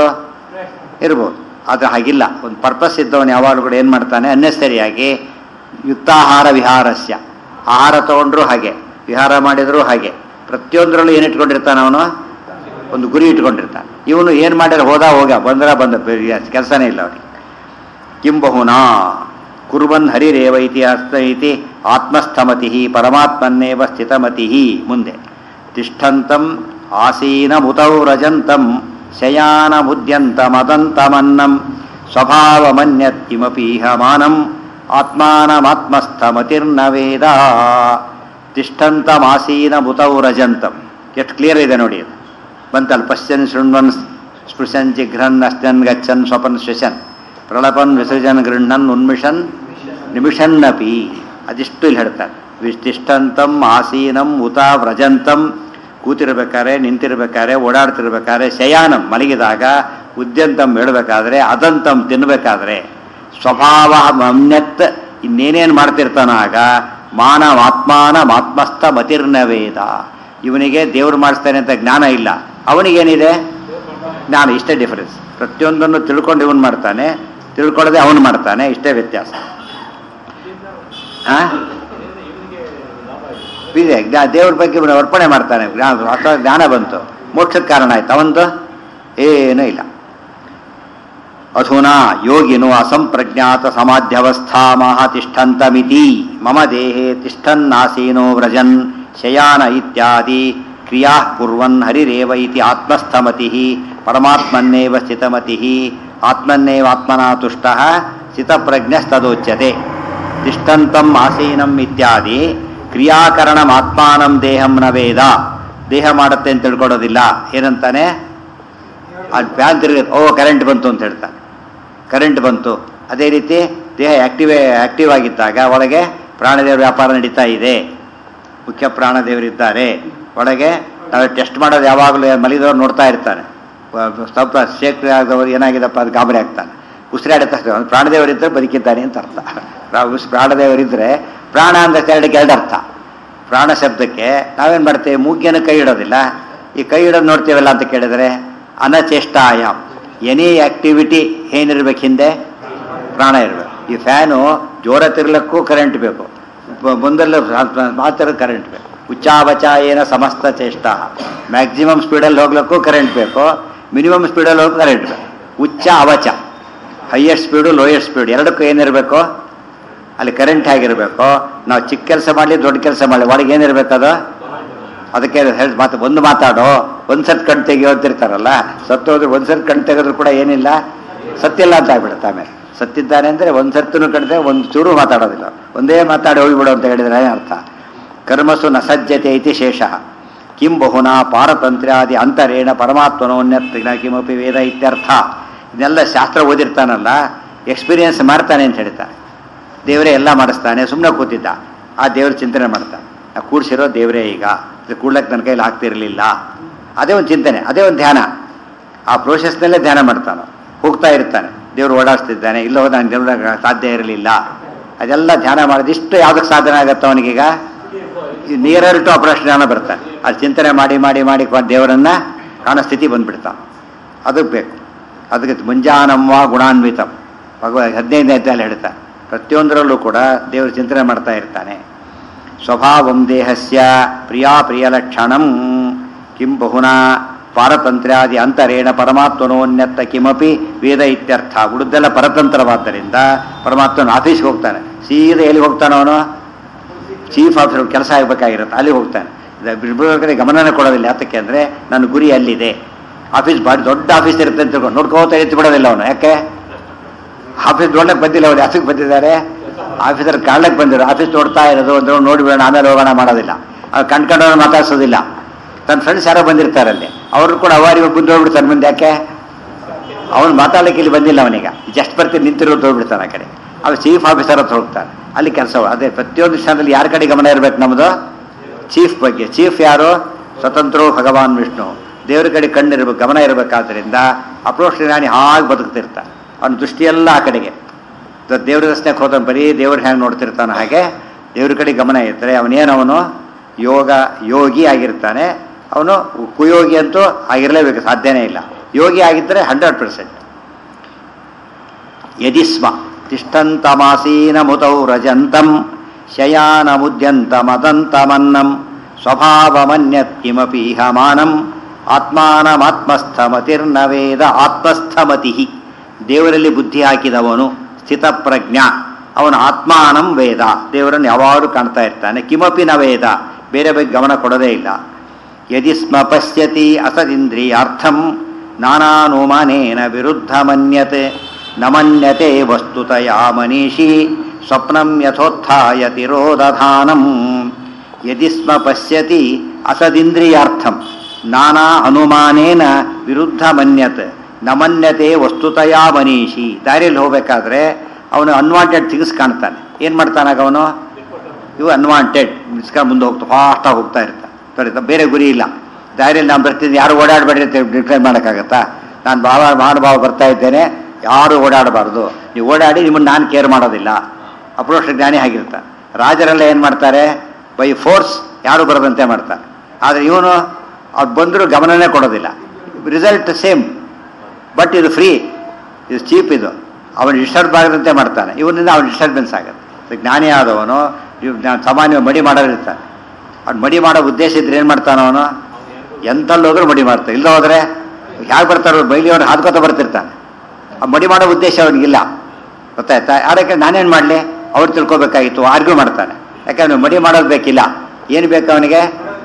ಇರ್ಬೋದು ಆದರೆ ಹಾಗಿಲ್ಲ ಒಂದು ಪರ್ಪಸ್ ಇದ್ದವನು ಯಾವಾಗಲೂ ಕೂಡ ಏನು ಮಾಡ್ತಾನೆ ಅನ್ನೆಸರಿಯಾಗಿ ಯುಕ್ತಾಹಾರ ವಿಹಾರಸ್ಯ ಆಹಾರ ತಗೊಂಡ್ರು ಹಾಗೆ ವಿಹಾರ ಮಾಡಿದ್ರು ಹಾಗೆ ಪ್ರತಿಯೊಂದರಲ್ಲೂ ಏನು ಇಟ್ಕೊಂಡಿರ್ತಾನೆ ಅವನು ಒಂದು ಗುರಿ ಇಟ್ಕೊಂಡಿರ್ತಾನೆ ಇವನು ಏನು ಮಾಡಿದ್ರೆ ಹೋದ ಹೋಗ ಬಂದ್ರ ಬಂದ ಕೆಲಸನೇ ಇಲ್ಲ ಅವನಿಗೆ ಕಿಂ ಬಹುನಾ ಕುರ್ವನ್ ಹರಿರೇವ ಇತಿ ಅಸ್ತ ಇತಿ ಆತ್ಮಸ್ಥಮತಿ ಪರಮಾತ್ಮನ್ನೇವ ಸ್ಥಿತಮತಿ ಮುಂದೆ ತಿಷ್ಠಂತಂ ಆಸೀನಮುತೌ ರಜಂತಂ ಶಯಾನಮುದ್ಯಂತಮದಂತಮನ್ನಂ ಸ್ವಭಾವಮನ್ಯತ್ಕಿಮಪೀಹ ಮಾನಂ ಆತ್ಮಾನಮಾತ್ಮಸ್ಥಮತಿರ್ನ ವೇದ ತಿಷ್ಠಂತಮಾಸೀನಮುತೌ ರಜಂತಂ ಎಷ್ಟು ಕ್ಲಿಯರ್ ಇದೆ ನೋಡಿ ಅದು ಬಂತಲ್ಲ ಪಶ್ಯನ್ ಶೃಣ್ವನ್ ಸ್ಪೃಶನ್ ಜಿಘ್ರನ್ ಅಷ್ಟನ್ ಗಚ್ಚನ್ ಸ್ವಪನ್ ಶ್ವಶನ್ ಪ್ರಳಪನ್ ವಿಸರ್ಜನ್ ಗೃಹ್ಣನ್ ಉನ್ಮಿಷನ್ ನಿಮಿಷನ್ನಪಿ ಅದಿಷ್ಟು ಇಲ್ಲಿ ಹೇಳ್ತಾರೆ ವಿಷ್ಟಿಷ್ಟಂತಂ ಆಸೀನಂ ಉತ ವ್ರಜಂತಂ ಕೂತಿರ್ಬೇಕಾದ್ರೆ ನಿಂತಿರ್ಬೇಕಾದ್ರೆ ಓಡಾಡ್ತಿರ್ಬೇಕಾದ್ರೆ ಶಯಾನಂ ಮಲಗಿದಾಗ ಉದ್ಯಂತಂ ಹೇಳಬೇಕಾದ್ರೆ ಅದಂತಂ ತಿನ್ನಬೇಕಾದ್ರೆ ಸ್ವಭಾವ ಮನ್ಯತ್ ಇನ್ನೇನೇನು ಮಾಡ್ತಿರ್ತಾನೋ ಆಗ ಮಾನವ ಆತ್ಮಾನ ಆತ್ಮಸ್ಥ ಮತಿರ್ನ ವೇದ ಇವನಿಗೆ ದೇವ್ರು ಮಾಡಿಸ್ತಾನೆ ಅಂತ ಜ್ಞಾನ ಇಲ್ಲ ಅವನಿಗೇನಿದೆ ಜ್ಞಾನ ಇಷ್ಟೇ ಡಿಫರೆನ್ಸ್ ಪ್ರತಿಯೊಂದನ್ನು ತಿಳ್ಕೊಂಡು ಇವನು ಮಾಡ್ತಾನೆ ತಿಳ್ಕೊಳ್ಳದೆ ಅವನು ಮಾಡ್ತಾನೆ ಇಷ್ಟೇ ವ್ಯತ್ಯಾಸ ಆ? ಇದೆ ಜ್ಞಾ- ದೇವ್ರ ಬಗ್ಗೆ ಇವನು ಅರ್ಪಣೆ ಮಾಡ್ತಾನೆ ಜ್ಞಾನ ಅಥವಾ ಜ್ಞಾನ ಬಂತು ಮೋಕ್ಷಕ್ಕೆ ಕಾರಣ ಆಯ್ತು ಅವಂದು ಏನೂ ಇಲ್ಲ ಅಧುನಾ ಯೋಗಿನು ಅಸಂಪ್ರಜ್ಞಾತ ಸಮಾಧ್ಯವಸ್ಥಾಮಹ ತಿಷ್ಠಂತಮಿತಿ ಮಮ ದೇಹೆ ತಿಷ್ಠನ್ನಾಸೀನೋ ವ್ರಜನ್ ಶಯಾನ ಇತ್ಯಾದಿ ಕ್ರಿಯಾ ಕುರ್ವನ್ ಹರಿರೇವ ಇತಿ ಆತ್ಮಸ್ಥಮತಿ ಪರಮಾತ್ಮನ್ನೇವ ಸ್ಥಿತಮತಿ ಆತ್ಮನ್ನೇವ ಆತ್ಮನಾ ತುಷ್ಟ ಸ್ಥಿತಪ್ರಜ್ಞಸ್ತದೋಚ್ಯತೆ ತಿಷ್ಠಂತಂ ಆಸೀನಂ ಇತ್ಯಾದಿ ಕ್ರಿಯಾಕರಣಂ ಆತ್ಮಾನಂ ದೇಹಂ ನ ವೇದ ದೇಹ ಮಾಡುತ್ತೆ ಅಂತ ತಿಳ್ಕೊಡೋದಿಲ್ಲ ಏನಂತಾನೆ ಅದು ಫ್ಯಾನ್ ತಿರುಗುತ್ತೆ ಓ ಕರೆಂಟ್ ಬಂತು ಅಂತ ಹೇಳ್ತಾನೆ ಕರೆಂಟ್ ಬಂತು ಅದೇ ರೀತಿ ದೇಹ ಆಕ್ಟಿವ್ ಆಕ್ಟಿವ್ ಆಗಿದ್ದಾಗ ಒಳಗೆ ಪ್ರಾಣದೇವರ ವ್ಯಾಪಾರ ನಡೀತಾ ಇದೆ ಮುಖ್ಯ ಪ್ರಾಣದೇವರಿದ್ದಾರೆ ಒಳಗೆ ನಾವು ಟೆಸ್ಟ್ ಮಾಡೋದು ಯಾವಾಗಲೂ ಮಲಿದವ್ರು ನೋಡ್ತಾ ಇರ್ತಾನೆ ವ- ಸ್ವಲ್ಪ ಶೇಕ್ ಆದವರು ಏನಾಗಿದಪ್ಪ ಅದು ಗಾಬರಿ ಆಗ್ತಾನೆ ಉಸಿರಾಡಿದ ತಕ್ಷಣ ಅವ್ನು ಪ್ರಾಣದೇವರಿದ್ದರೆ ಬದುಕಿದ್ದಾನೆ ಅಂತ ಅರ್ಥ ಪ್ರಾ- ಉಸ್- ಪ್ರಾಣದೇವರಿದ್ದರೆ ಪ್ರಾಣ ಅಂದ ಎರಡಕ್ಕೆ ಎರಡು ಅರ್ಥ ಪ್ರಾಣ ಶಬ್ದಕ್ಕೆ ನಾವೇನು ಮಾಡ್ತೇವೆ ಮೂಗ್ಯನ ಕೈ ಇಡೋದಿಲ್ಲ ಈ ಕೈ ಹಿಡೋದು ನೋಡ್ತೀವಲ್ಲ ಅಂತ ಕೇಳಿದ್ರೆ ಅನಚೇಷ್ಟಾಯ ಎನಿ ಆಕ್ಟಿವಿಟಿ ಏನಿರ್ಬೇಕು ಹಿಂದೆ ಪ್ರಾಣ ಇರಬೇಕು ಈ ಫ್ಯಾನು ಜೋರ ತಿರ್ಲಕ್ಕೂ ಕರೆಂಟ್ ಬೇಕು ಬ- ಮುಂದೆಲ್ಲ ಮಾತ್ರ ಕರೆಂಟ್ ಬೇಕು ಉಚ್ಚಾವಚ ಏನ ಸಮಸ್ತ ಚೇಷ್ಟ ಮ್ಯಾಕ್ಸಿಮಮ್ ಸ್ಪೀಡಲ್ಲಿ ಹೋಗ್ಲಿಕ್ಕೂ ಕರೆಂಟ್ ಬೇಕು ಮಿನಿಮಮ್ ಸ್ಪೀಡಲ್ಲಿ ಹೋಗಿ ಕರೆಂಟ್ ಬೇಕು ಉಚ್ಚ ಅವಚ ಹೈಯೆಸ್ಟ್ ಸ್ಪೀಡು ಲೋಯೆಸ್ಟ್ ಸ್ಪೀಡ್ ಎರಡಕ್ಕೂ ಏನಿರಬೇಕು ಅಲ್ಲಿ ಕರೆಂಟ್ ಆಗಿರಬೇಕು ನಾವು ಚಿಕ್ಕ ಕೆಲಸ ಮಾಡಲಿ ದೊಡ್ಡ ಕೆಲಸ ಮಾಡಲಿ ಒಳಗೆ ಏನಿರ್ಬೇಕದು ಅದಕ್ಕೆ ಹೇಳಿ ಮಾತು ಒಂದು ಮಾತಾಡೋ ಒಂದು ಸತ್ ಕಣ್ ತೆಗಿಯೋ ಅಂತಿರ್ತಾರಲ್ಲ ಸತ್ತು ಹೋದ್ರೆ ಒಂದು ಸತ್ ಕಣ್ ತೆಗೆದ್ರು ಕೂಡ ಏನಿಲ್ಲ ಸತ್ತಿಲ್ಲ ಅಂತ ಆಗ್ಬಿಡುತ್ತೆ ಆಮೇಲೆ ಸತ್ತಿದ್ದಾನೆ ಅಂದರೆ ಒಂದು ಸತ್ತೂ ಕಣ್ತೆ ಒಂದು ಚೂರು ಮಾತಾಡೋದಿಲ್ಲ ಒಂದೇ ಮಾತಾಡಿ ಹೋಗಿಬಿಡು ಅಂತ ಹೇಳಿದ್ರೆ ಏನ್ ಅರ್ಥ ಕರ್ಮಸು ನ ಸಜ್ಜತೆ ಇತಿ ಶೇಷ ಕಿಂ ಬಹುನಾ ಪಾರತಂತ್ರ್ಯಾದಿ ಅಂತರೇಣ ಪರಮಾತ್ಮನೋನ್ಯತ್ನ ಕಿಮಪಿ ವೇದ ಇತ್ಯರ್ಥ ಇದನ್ನೆಲ್ಲ ಶಾಸ್ತ್ರ ಓದಿರ್ತಾನಲ್ಲ ಎಕ್ಸ್ಪೀರಿಯನ್ಸ್ ಮಾಡ್ತಾನೆ ಅಂತ ಹೇಳ್ತಾರೆ ದೇವರೇ ಎಲ್ಲ ಮಾಡಿಸ್ತಾನೆ ಸುಮ್ಮನೆ ಕೂತಿದ್ದ ಆ ದೇವ್ರ ಚಿಂತನೆ ಮಾಡ್ತಾನೆ ಆ ಕೂಡ್ಸಿರೋ ದೇವರೇ ಈಗ ಇದು ಕೂಡ್ಲಕ್ಕೆ ನನ್ನ ಕೈಲಿ ಆಗ್ತಿರಲಿಲ್ಲ ಅದೇ ಒಂದು ಚಿಂತನೆ ಅದೇ ಒಂದು ಧ್ಯಾನ ಆ ಪ್ರೋಸೆಸ್ನಲ್ಲೇ ಧ್ಯಾನ ಮಾಡ್ತಾನೆ ಹೋಗ್ತಾ ಇರ್ತಾನೆ ದೇವರು ಓಡಾಡಿಸ್ತಿದ್ದಾನೆ ಇಲ್ಲ ಹೋದ ನಾನು ದೇವ್ರ ಸಾಧ್ಯ ಇರಲಿಲ್ಲ ಅದೆಲ್ಲ ಧ್ಯಾನ ಮಾಡಿದ ಇಷ್ಟು ಯಾವುದಕ್ಕೆ ಸಾಧನೆ ಆಗತ್ತೆ ಅವನಿಗೀಗ ನಿಯರರ್ ಟು ಆಪರೇಷನ್ ಜ್ಞಾನ ಬರ್ತಾನೆ ಅದು ಚಿಂತನೆ ಮಾಡಿ ಮಾಡಿ ಮಾಡಿ ಕೊಂಡು ದೇವರನ್ನ ಕಾಣೋ ಸ್ಥಿತಿ ಬಂದ್ಬಿಡ್ತಾನೆ ಅದಕ್ಕೆ ಬೇಕು ಅದಕ್ಕೆ ಮುಂಜಾನಮ್ಮ ಗುಣಾನ್ವಿತಂ ಭಗವ ಹದಿನೈದನೇ ಅಧ್ಯಾಯ ಹೇಳ್ತಾನೆ ಪ್ರತಿಯೊಂದರಲ್ಲೂ ಕೂಡ ದೇವರು ಚಿಂತನೆ ಮಾಡ್ತಾ ಇರ್ತಾನೆ ಸ್ವಭಾವಂ ದೇಹಸ್ಯ ಪ್ರಿಯಾ ಪ್ರಿಯ ಲಕ್ಷಣಂ ಕಿಂ ಬಹುನಾ ಪಾರತಂತ್ರ್ಯಾದಿ ಅಂತರೇಣ ಪರಮಾತ್ಮನೋನ್ಯತ್ತ ಕಿಮಪಿ ವೇದ ಇತ್ಯರ್ಥ ಉಳಿದೆಲ್ಲ ಪರತಂತ್ರವಾದ್ದರಿಂದ ಪರಮಾತ್ಮನ ಆಫೀಸ್ಗೆ ಹೋಗ್ತಾನೆ ಸೀದಾ ಎಲ್ಲಿ ಹೋಗ್ತಾನೆ ಅವನು ಚೀಫ್ ಆಫೀಸರ್ ಕೆಲಸ ಆಗಬೇಕಾಗಿರುತ್ತೆ ಅಲ್ಲಿ ಹೋಗ್ತಾನೆ ಇಬ್ಬರ ಕಡೆ ಗಮನನೇ ಕೊಡೋದಿಲ್ಲ ಯಾತಕ್ಕೆ ಅಂದರೆ ನನ್ನ ಗುರಿ ಅಲ್ಲಿದೆ ಆಫೀಸ್ ಭಾರಿ ದೊಡ್ಡ ಆಫೀಸ್ ಇರುತ್ತೆ ಅಂತ ತಿಳ್ಕೊಂಡು ನೋಡ್ಕೋತಾ ಎತ್ತಿ ಬಿಡೋದಿಲ್ಲ ಅವನು ಯಾಕೆ ಆಫೀಸ್ ನೋಡ್ಲಿಕ್ಕೆ ಬಂದಿಲ್ಲ ಅವ್ರು ಯಾತಕ್ಕೆ ಬಂದಿದ್ದಾರೆ ಆಫೀಸರ್ ಕಾಣ್ಲಿಕ್ಕೆ ಬಂದಿರೋ ಆಫೀಸ್ ನೋಡ್ತಾ ಇರೋದು ಒಂದು ನೋಡಿಬಿಡೋಣ ಆಮೇಲೆ ಹೋಗೋಣ ಮಾಡೋದಿಲ್ಲ ಅವ್ರು ಕಣ್ಕೊಂಡವ್ರು ಮಾತಾಡ್ಸೋದಿಲ್ಲ ತನ್ನ ಫ್ರೆಂಡ್ಸ್ ಯಾರೋ ಬಂದಿರ್ತಾರೆ ಅಲ್ಲಿ ಅವರು ಕೂಡ ಅವಾರಿ ಮುಂದೆ ಹೋಗ್ಬಿಡ್ತಾನೆ ಮುಂದೆ ಯಾಕೆ ಅವನು ಮಾತಾಡ್ಲಿಕ್ಕೆ ಇಲ್ಲಿ ಬಂದಿಲ್ಲ ಅವನೀಗ ಜಸ್ಟ್ ಬರ್ತೀನಿ ನಿಂತಿರೋದು ಹೋಗ್ಬಿಡ್ತಾನೆ ಆ ಕಡೆ ಅವ್ರು ಚೀಫ್ ಆಫೀಸರ್ ಹತ್ರ ಹೋಗ್ತಾನೆ ಅಲ್ಲಿ ಕೆಲಸ ಅದೇ ಪ್ರತಿಯೊಂದು ವಿಷಯದಲ್ಲಿ ಯಾರ ಕಡೆ ಗಮನ ಇರಬೇಕು ನಮ್ಮದು ಚೀಫ್ ಬಗ್ಗೆ ಚೀಫ್ ಯಾರು ಸ್ವತಂತ್ರೋ ಭಗವಾನ್ ವಿಷ್ಣು ದೇವರ ಕಡೆ ಕಣ್ಣಿರ್ಬೇಕು ಗಮನ ಇರಬೇಕಾದ್ರಿಂದ ಅಪ್ರೋಷ್ ಜ್ಞಾನಿ ಹಾಗೆ ಬದುಕ್ತಿರ್ತಾನೆ ಅವನ ದೃಷ್ಟಿಯೆಲ್ಲ ಆ ಕಡೆಗೆ ದ- ದೇವ್ರ ರಸ್ತೆಗೆ ಹೋದವನು ಬರೀ ದೇವ್ರ ಹ್ಯಾಂಗೆ ನೋಡ್ತಿರ್ತಾನೆ ಹಾಗೆ ದೇವ್ರ ಕಡೆ ಗಮನ ಇರ್ತಾರೆ ಅವನೇನವನು ಯೋಗ ಯೋಗಿ ಆಗಿರ್ತಾನೆ ಅವನು ಕುಯೋಗಿ ಅಂತೂ ಆಗಿರಲೇಬೇಕು ಸಾಧ್ಯನೇ ಇಲ್ಲ ಯೋಗಿ ಆಗಿದ್ದರೆ ಹಂಡ್ರೆಡ್ ಪರ್ಸೆಂಟ್ ಯದಿ ಸ್ಮ ತಿಷ್ಠಂತಮಾಸೀನ ಮುತೌ ರಜಂತಂ ಶಯಾನಮುದ್ಯಂತಮದಂತಮನ್ನಂ ಸ್ವಭಾವಮನ್ಯತ್ ಕಿಮಪಿ ಇಹ ಮಾನಂ ಆತ್ಮಾನಮಾತ್ಮಸ್ಥಮತಿರ್ನ ವೇದ ಆತ್ಮಸ್ಥಮತಿ ದೇವರಲ್ಲಿ ಬುದ್ಧಿ ಹಾಕಿದವನು ಸ್ಥಿತಪ್ರಜ್ಞ ಅವನು ಆತ್ಮಾನಂ ವೇದ ದೇವರನ್ನು ಯಾವಾಗಲೂ ಕಾಣ್ತಾ ಇರ್ತಾನೆ ಕಿಮಪಿ ನ ವೇದ ಬೇರೆ ಬಗ್ಗೆ ಗಮನ ಕೊಡೋದೇ ಇಲ್ಲ ಯದಿ ಸ್ಮ ಪಶ್ಯತಿ ಅಸದಿಂದ್ರಿಯಾರ್ಥಂ ನಾನಾನುಮಾನೇನ ವಿರುದ್ಧ ಮನ್ಯತೆ ನ ಮನ್ಯತೆ ವಸ್ತುತಯ ಮನೀಷಿ ಸ್ವಪ್ನಂ ಯಥೋತ್ಥಾಯ ತಿರೋದಧಾನಂ ಯದಿ ಸ್ಮ ಪಶ್ಯತಿ ಅಸದಿಂದ್ರಿಯಾರ್ಥಂ ನಾನಾ ಅನುಮಾನೇನ ವಿರುದ್ಧ ಮನ್ಯತೆ ನ ಮನ್ಯತೆ ವಸ್ತುತಯ ಮನೀಷಿ ದಾರಿಯಲ್ಲಿ ಹೋಗ್ಬೇಕಾದ್ರೆ ಅವನು ಅನ್ವಾಂಟೆಡ್ ಥಿಂಗ್ಸ್ ಕಾಣ್ತಾನೆ ಏನು ಮಾಡ್ತಾನಾಗ ಅವನು ಇವು ಅನ್ವಾಂಟೆಡ್ ಮಿಸ್ಕೊಂಡು ಮುಂದೆ ಹೋಗ್ತಾ ಫಾಸ್ಟಾಗಿ ಹೋಗ್ತಾ ಇರ್ತಾನೆ ತೊಡಿತಾ ಬೇರೆ ಗುರಿ ಇಲ್ಲ ದಾರಿಯಲ್ಲಿ ನಾನು ಬರ್ತಿದ್ದೀನಿ ಯಾರು ಓಡಾಡಬೇಡಿ ಅಂತ ಡಿಕ್ಲೇರ್ ಮಾಡೋಕ್ಕಾಗತ್ತಾ ನಾನು ಭಾವ ಮಹಾನುಭಾವ ಬರ್ತಾ ಇದ್ದೇನೆ ಯಾರು ಓಡಾಡಬಾರ್ದು ನೀವು ಓಡಾಡಿ ನಿಮ್ಮನ್ನು ನಾನು ಕೇರ್ ಮಾಡೋದಿಲ್ಲ ಅಪ್ರೋಷ ಜ್ಞಾನಿ ಆಗಿರ್ತಾನೆ ರಾಜರೆಲ್ಲ ಏನು ಮಾಡ್ತಾರೆ ಬೈ ಫೋರ್ಸ್ ಯಾರು ಬರದಂತೆ ಮಾಡ್ತಾರೆ ಆದರೆ ಇವನು ಅವ್ರು ಬಂದರೂ ಗಮನನೇ ಕೊಡೋದಿಲ್ಲ ರಿಸಲ್ಟ್ ಸೇಮ್ ಬಟ್ ಇದು ಫ್ರೀ ಇದು ಚೀಪ್ ಇದು ಅವನು ಡಿಸ್ಟರ್ಬ್ ಆಗದಂತೆ ಮಾಡ್ತಾನೆ ಇವನಿಂದ ಅವನು ಡಿಸ್ಟರ್ಬೆನ್ಸ್ ಆಗುತ್ತೆ ಸೊ ಜ್ಞಾನಿ ಆದವನು ಇವ್ ನಾನು ಸಾಮಾನ್ಯ ಮಡಿ ಮಾಡೋರಿರ್ತಾನೆ ಅವ್ನು ಮಡಿ ಮಾಡೋ ಉದ್ದೇಶ ಇದ್ರೆ ಏನು ಮಾಡ್ತಾನೆ ಅವನು ಎಂತಲ್ಲಿ ಹೋದ್ರೂ ಮಡಿ ಮಾಡ್ತಾನೆ ಇಲ್ಲ ಹೋದ್ರೆ ಯಾರು ಬರ್ತಾರೋ ಬೈಲಿ ಅವನು ಹಾದ್ಕೋತ ಬರ್ತಿರ್ತಾನೆ ಆ ಮಡಿ ಮಾಡೋ ಉದ್ದೇಶ ಅವನಿಗಿಲ್ಲ ಗೊತ್ತಾಯ್ತಾ ಅದಕ್ಕೆ ನಾನೇನು ಮಾಡಲಿ ಅವ್ರು ತಿಳ್ಕೊಬೇಕಾಗಿತ್ತು ಆರ್ಗ್ಯೂ ಮಾಡ್ತಾನೆ ಯಾಕಂದ್ರೆ ಮಡಿ ಮಾಡೋದು ಬೇಕಿಲ್ಲ ಏನು ಬೇಕು ಅವನಿಗೆ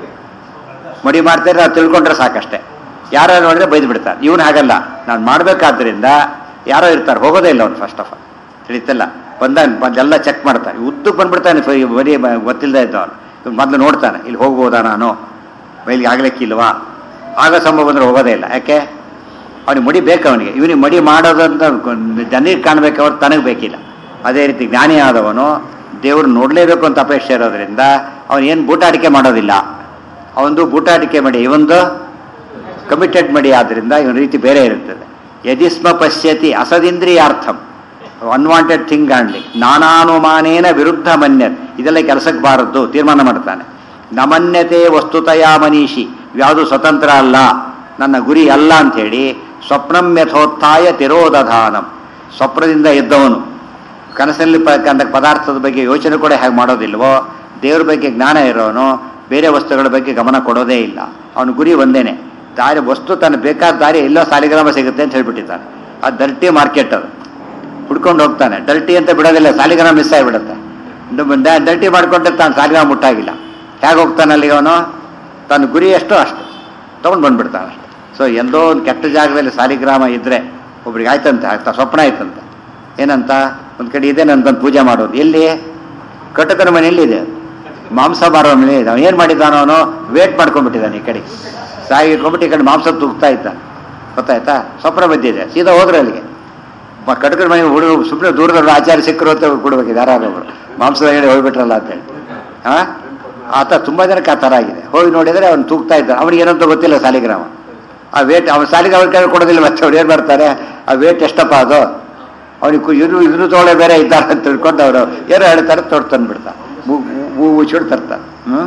ಮಡಿ ಮಾಡ್ತಾರೆ ನಾವು ತಿಳ್ಕೊಂಡ್ರೆ ಸಾಕಷ್ಟೇ ಯಾರು ನೋಡಿದ್ರೆ ಬೈದು ಬಿಡ್ತಾರೆ ಇವನು ಹಾಗಲ್ಲ ನಾನು ಮಾಡಬೇಕಾದ್ರಿಂದ ಯಾರೋ ಇರ್ತಾರೆ ಹೋಗೋದೇ ಇಲ್ಲ ಅವ್ನು ಫಸ್ಟ್ ಆಫ್ ಆಲ್ ತಿಳಿತಲ್ಲ ಬಂದಾಗ ಬಂದೆಲ್ಲ ಚೆಕ್ ಮಾಡ್ತಾನೆ ಉದ್ದಕ್ಕೆ ಬಂದ್ಬಿಡ್ತಾನೆ ಫ- ಬರೀ ಬ- ಗೊತ್ತಿಲ್ಲದೆ ಇದ್ದವನು ಇವ್ನು ಮೊದಲು ನೋಡ್ತಾನೆ ಇಲ್ಲಿ ಹೋಗ್ಬೋದಾ ನಾನು ಬೈಲಿಗೆ ಆಗ್ಲಿಕ್ಕಿಲ್ವಾ ಆಗ ಸಂಭವ ಬಂದ್ರೆ ಹೋಗೋದೇ ಇಲ್ಲ ಯಾಕೆ ಅವನಿಗೆ ಮಡಿ ಬೇಕು ಅವನಿಗೆ ಇವನಿಗೆ ಮಡಿ ಮಾಡೋದಂತ ಜನರಿಗೆ ಕಾಣಬೇಕು ಅವ್ರು ತನಗೆ ಬೇಕಿಲ್ಲ ಅದೇ ರೀತಿ ಜ್ಞಾನಿ ಆದವನು ದೇವ್ರು ನೋಡಲೇಬೇಕು ಅಂತ ಅಪೇಕ್ಷೆ ಇರೋದ್ರಿಂದ ಅವನು ಏನು ಬೂಟಾಟಿಕೆ ಮಾಡೋದಿಲ್ಲ ಅವನದು ಬೂಟಾಟಿಕೆ ಮಡಿ ಇವೊಂದು ಕಮಿಟೆಡ್ ಮಡಿ ಆದ್ರಿಂದ ಇವನ ರೀತಿ ಬೇರೆ ಇರುತ್ತದೆ ಯದಿಸ್ಮ ಪಶ್ಯತಿ ಅಸದಿಂದ್ರಿಯಾರ್ಥಂ ಅನ್ವಾಂಟೆಡ್ ಥಿಂಗ್ ಕಾಣಲಿ ನಾನಾನುಮಾನೇನ ವಿರುದ್ಧ ಮನ್ಯತ್ ಇದೆಲ್ಲ ಕೆಲಸಕ್ಕೆ ಬಾರದ್ದು ತೀರ್ಮಾನ ಮಾಡ್ತಾನೆ ನಮನ್ಯತೆ ವಸ್ತುತಯ ಮನೀಷಿ ಯಾವುದು ಸ್ವತಂತ್ರ ಅಲ್ಲ ನನ್ನ ಗುರಿ ಅಲ್ಲ ಅಂಥೇಳಿ ಸ್ವಪ್ನಂ ಯಥೋತ್ಥಾಯ ತಿರೋದಧಾನಂ ಸ್ವಪ್ನದಿಂದ ಎದ್ದವನು ಕನಸಲ್ಲಿ ಪ ಕಂಡ ಪದಾರ್ಥದ ಬಗ್ಗೆ ಯೋಚನೆ ಕೂಡ ಹೇಗೆ ಮಾಡೋದಿಲ್ವೋ ದೇವ್ರ ಬಗ್ಗೆ ಜ್ಞಾನ ಇರೋನು ಬೇರೆ ವಸ್ತುಗಳ ಬಗ್ಗೆ ಗಮನ ಕೊಡೋದೇ ಇಲ್ಲ ಅವನ ಗುರಿ ಒಂದೇನೆ ದಾರಿ ವಸ್ತು ತನ್ನ ಬೇಕಾದ ದಾರಿ ಎಲ್ಲೋ ಸಾಲಿಗ್ರಾಮ ಸಿಗುತ್ತೆ ಅಂತ ಹೇಳ್ಬಿಟ್ಟಿದ್ದಾನೆ ಅದು ಡಲ್ಟಿ ಮಾರ್ಕೆಟ್ ಅದು ಹುಡ್ಕೊಂಡು ಹೋಗ್ತಾನೆ ಡಲ್ಟಿ ಅಂತ ಬಿಡೋದಿಲ್ಲ ಸಾಲಿಗ್ರಾಮ ಮಿಸ್ ಆಗಿಬಿಡುತ್ತೆ ಡಲ್ಟಿ ಮಾಡ್ಕೊಂಡ್ರೆ ತಾನು ಸಾಲಿಗ್ರಾಮ ಮುಟ್ಟಾಗಿಲ್ಲ ಹೇಗೆ ಹೋಗ್ತಾನೆ ಅಲ್ಲಿಗೆ ಅವನು ತನ್ನ ಗುರಿ ಎಷ್ಟೋ ಅಷ್ಟು ತೊಗೊಂಡು ಬಂದ್ಬಿಡ್ತಾನೆ ಅಷ್ಟೆ ಸೊ ಎಂದೋ ಒಂದು ಕೆಟ್ಟ ಜಾಗದಲ್ಲಿ ಸಾಲಿಗ್ರಾಮ ಇದ್ದರೆ ಒಬ್ರಿಗೆ ಆಯ್ತಂತೆ ಆಗ್ತಾ ಸ್ವಪ್ನ ಆಯ್ತಂತೆ ಏನಂತ ಒಂದು ಕಡೆ ಇದೆ ನನ್ನ ಪೂಜೆ ಮಾಡೋದು ಎಲ್ಲಿ ಕಟಕನ ಮನೆಯಲ್ಲಿದೆ ಅದು. ಮಾಂಸ ಮಾರೋ ಮನೆ ಇದೆ ಅವನು ಏನು ಮಾಡಿದ್ದಾನೋ ಅವನು ವೇಟ್ ಮಾಡ್ಕೊಂಡ್ಬಿಟ್ಟಿದ್ದಾನೆ ಈ ಕಡೆ ಸಾಗಿ ಇಟ್ಕೊಂಡ್ಬಿಟ್ಟು ಈ ಕಡೆ ಮಾಂಸ ತುಗ್ತಾ ಇದ್ದ ಗೊತ್ತಾಯ್ತಾ ಸ್ವಪ್ನ ಬಂದಿದೆ ಸೀದಾ ಹೋದ್ರೆ ಅಲ್ಲಿಗೆ ಮ- ಕಟಕನ ಮನೆ ಹುಡುಗ ಸುಮ್ಮನೆ ದೂರದಲ್ಲಿ ಆಚಾರ ಸಿಕ್ಕರು ಅಂತ ಕೊಡ್ಬೇಕು ಯಾರು ಒಬ್ರು ಮಾಂಸದ ಹೇಳಿ ಹೋಗ್ಬಿಟ್ರಲ್ಲ ಅಂತೇಳಿ ಹಾ ಆತ ತುಂಬಾ ಜನಕ್ಕೆ ಆ ಥರ ಆಗಿದೆ ಹೋಗಿ ನೋಡಿದರೆ ಅವ್ನು ತೂಗ್ತಾ ಇದ್ದ ಅವನಿಗೆ ಏನಂತ ಗೊತ್ತಿಲ್ಲ ಸಾಲಿಗ್ರಾಮ ಆ ವೇಟ್ ಅವನ ಸಾಲಿಗೆ ಅವ್ರ ಕೈ ಕೊಡೋದಿಲ್ಲ ಮತ್ತೆ ಅವ್ರು ಏನು ಮಾಡ್ತಾರೆ ಆ ವೇಟ್ ಎಷ್ಟಪ್ಪ ಅದು ಅವನಿಗೆ ಇನ್ನು ಇನ್ನು ತೋಳೆ ಬೇರೆ ಇದ್ದಾರೆ ಅಂತ ತಿಳ್ಕೊಂಡು ಅವರು ಏನೋ ಹೇಳ್ತಾರೆ ತೊಟ್ಟು ತಂದ್ಬಿಡ್ತಾರೆ ಹೂ ಮುಚ್ಚಿಡ್ ತರ್ತಾರೆ ಹ್ಞೂ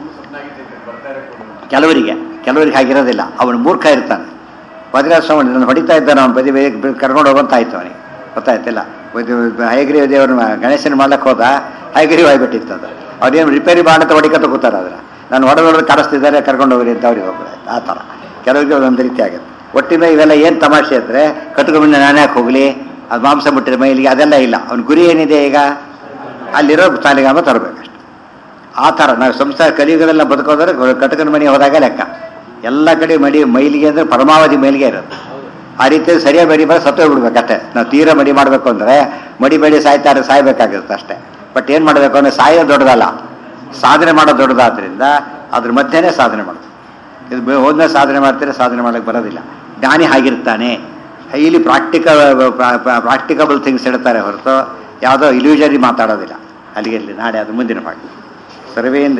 ಕೆಲವರಿಗೆ ಕೆಲವರಿಗೆ ಹಾಗಿರೋದಿಲ್ಲ ಅವನು ಮೂರ್ಖ ಇರ್ತಾನೆ ಸ್ವಾಮಿ ನನ್ನ ಹೊಡಿತಾ ಇದ್ದಾನೆ ಅವನು ಬದಿ ಬದಿ ಕರ್ಕೊಂಡು ಹೋಗಂತ ಆಯ್ತು ಅವನಿಗೆ ಗೊತ್ತಾಯ್ತಿಲ್ಲ ಹಯಗ್ರೀವ ದೇವರು ಗಣೇಶನ ಮಾಡ್ಲಕ್ಕೆ ಹೋದ ಹಯಗ್ರೀವ ಆಗಿಬಿಟ್ಟಿತ್ತು ಅದು ಅವ್ರೇನು ರಿಪೇರಿ ಮಾಡಂತ ಹೊಡಿಕತ್ತ ಕೂತಾರೆ ಅದನ್ನ ನಾನು ಹೊಡೆದೊಡೆದು ಕಾಡಿಸ್ತಿದ್ದಾರೆ ಕರ್ಕೊಂಡು ಹೋಗ್ರಿ ಅಂತ ಅವ್ರಿಗೆ ಹೋಗ್ಬಿಡ ಆ ಥರ ಕೆಲವರಿಗೆ ಒಂದೊಂದು ರೀತಿ ಆಗುತ್ತೆ ಒಟ್ಟಿನ ಇವೆಲ್ಲ ಏನು ತಮಾಷೆ ಅಂದರೆ ಕಟ್ಕೊಂಡ್ಬಂದು ನಾನು ಯಾಕೆ ಹೋಗಲಿ ಅದು ಮಾಂಸ ಮುಟ್ಟಿದ ಮೈಲಿಗೆ ಅದೆಲ್ಲ ಇಲ್ಲ ಅವ್ನ ಗುರಿ ಏನಿದೆ ಈಗ ಅಲ್ಲಿರೋ ಸಾಲಿಗಾಮ ತರಬೇಕಷ್ಟೆ ಆ ಥರ ನಾವು ಸಂಸಾರ ಕಲಿಯುಗದೆಲ್ಲ ಬದುಕೋದ್ರೆ ಕಟಕನ ಮನೆ ಹೋದಾಗ ಲೆಕ್ಕ ಎಲ್ಲ ಕಡೆ ಮಡಿ ಮೈಲಿಗೆ ಅಂದರೆ ಪರಮಾವಧಿ ಮೈಲಿಗೆ ಇರುತ್ತೆ ಆ ರೀತಿ ಸರಿಯಾಗಿ ಮಡಿ ಮಾಡಿ ಸತ್ತೋಗಿ ಬಿಡ್ಬೇಕಷ್ಟೇ ನಾವು ತೀರ ಮಡಿ ಮಾಡಬೇಕು ಅಂದರೆ ಮಡಿ ಬೇಡಿ ಸಾಯ್ತಾರೆ ಸಾಯ್ಬೇಕಾಗುತ್ತೆ ಅಷ್ಟೇ ಬಟ್ ಏನು ಮಾಡಬೇಕು ಅಂದರೆ ಸಾಯೋದು ದೊಡ್ಡದಲ್ಲ ಸಾಧನೆ ಮಾಡೋದು ದೊಡ್ಡದಾದ್ರಿಂದ ಅದ್ರ ಮಧ್ಯೆನೇ ಸಾಧನೆ ಮಾಡೋದು ಇದು ಬೆ- ಹೋದ್ಮೇಲೆ ಸಾಧನೆ ಮಾಡ್ತಾರೆ ಸಾಧನೆ ಮಾಡೋಕ್ಕೆ ಬರೋದಿಲ್ಲ ಜ್ಞಾನಿ ಹಾಗಿರ್ತಾನೆ ಹೈಲಿ ಪ್ರಾಕ್ಟಿಕಲ್ ಪ್ರಾಕ್ಟಿಕಬಲ್ ಥಿಂಗ್ಸ್ ಹೇಳ್ತಾರೆ ಹೊರತು ಯಾವುದೋ ಇಲ್ಯೂಜರಿ ಮಾತಾಡೋದಿಲ್ಲ ಅಲ್ಲಿಗೆ ಇಲ್ಲಿ ನಾಳೆ ಅದು ಮುಂದಿನ ಭಾಗ ಸರ್ವೇಂದ್ರ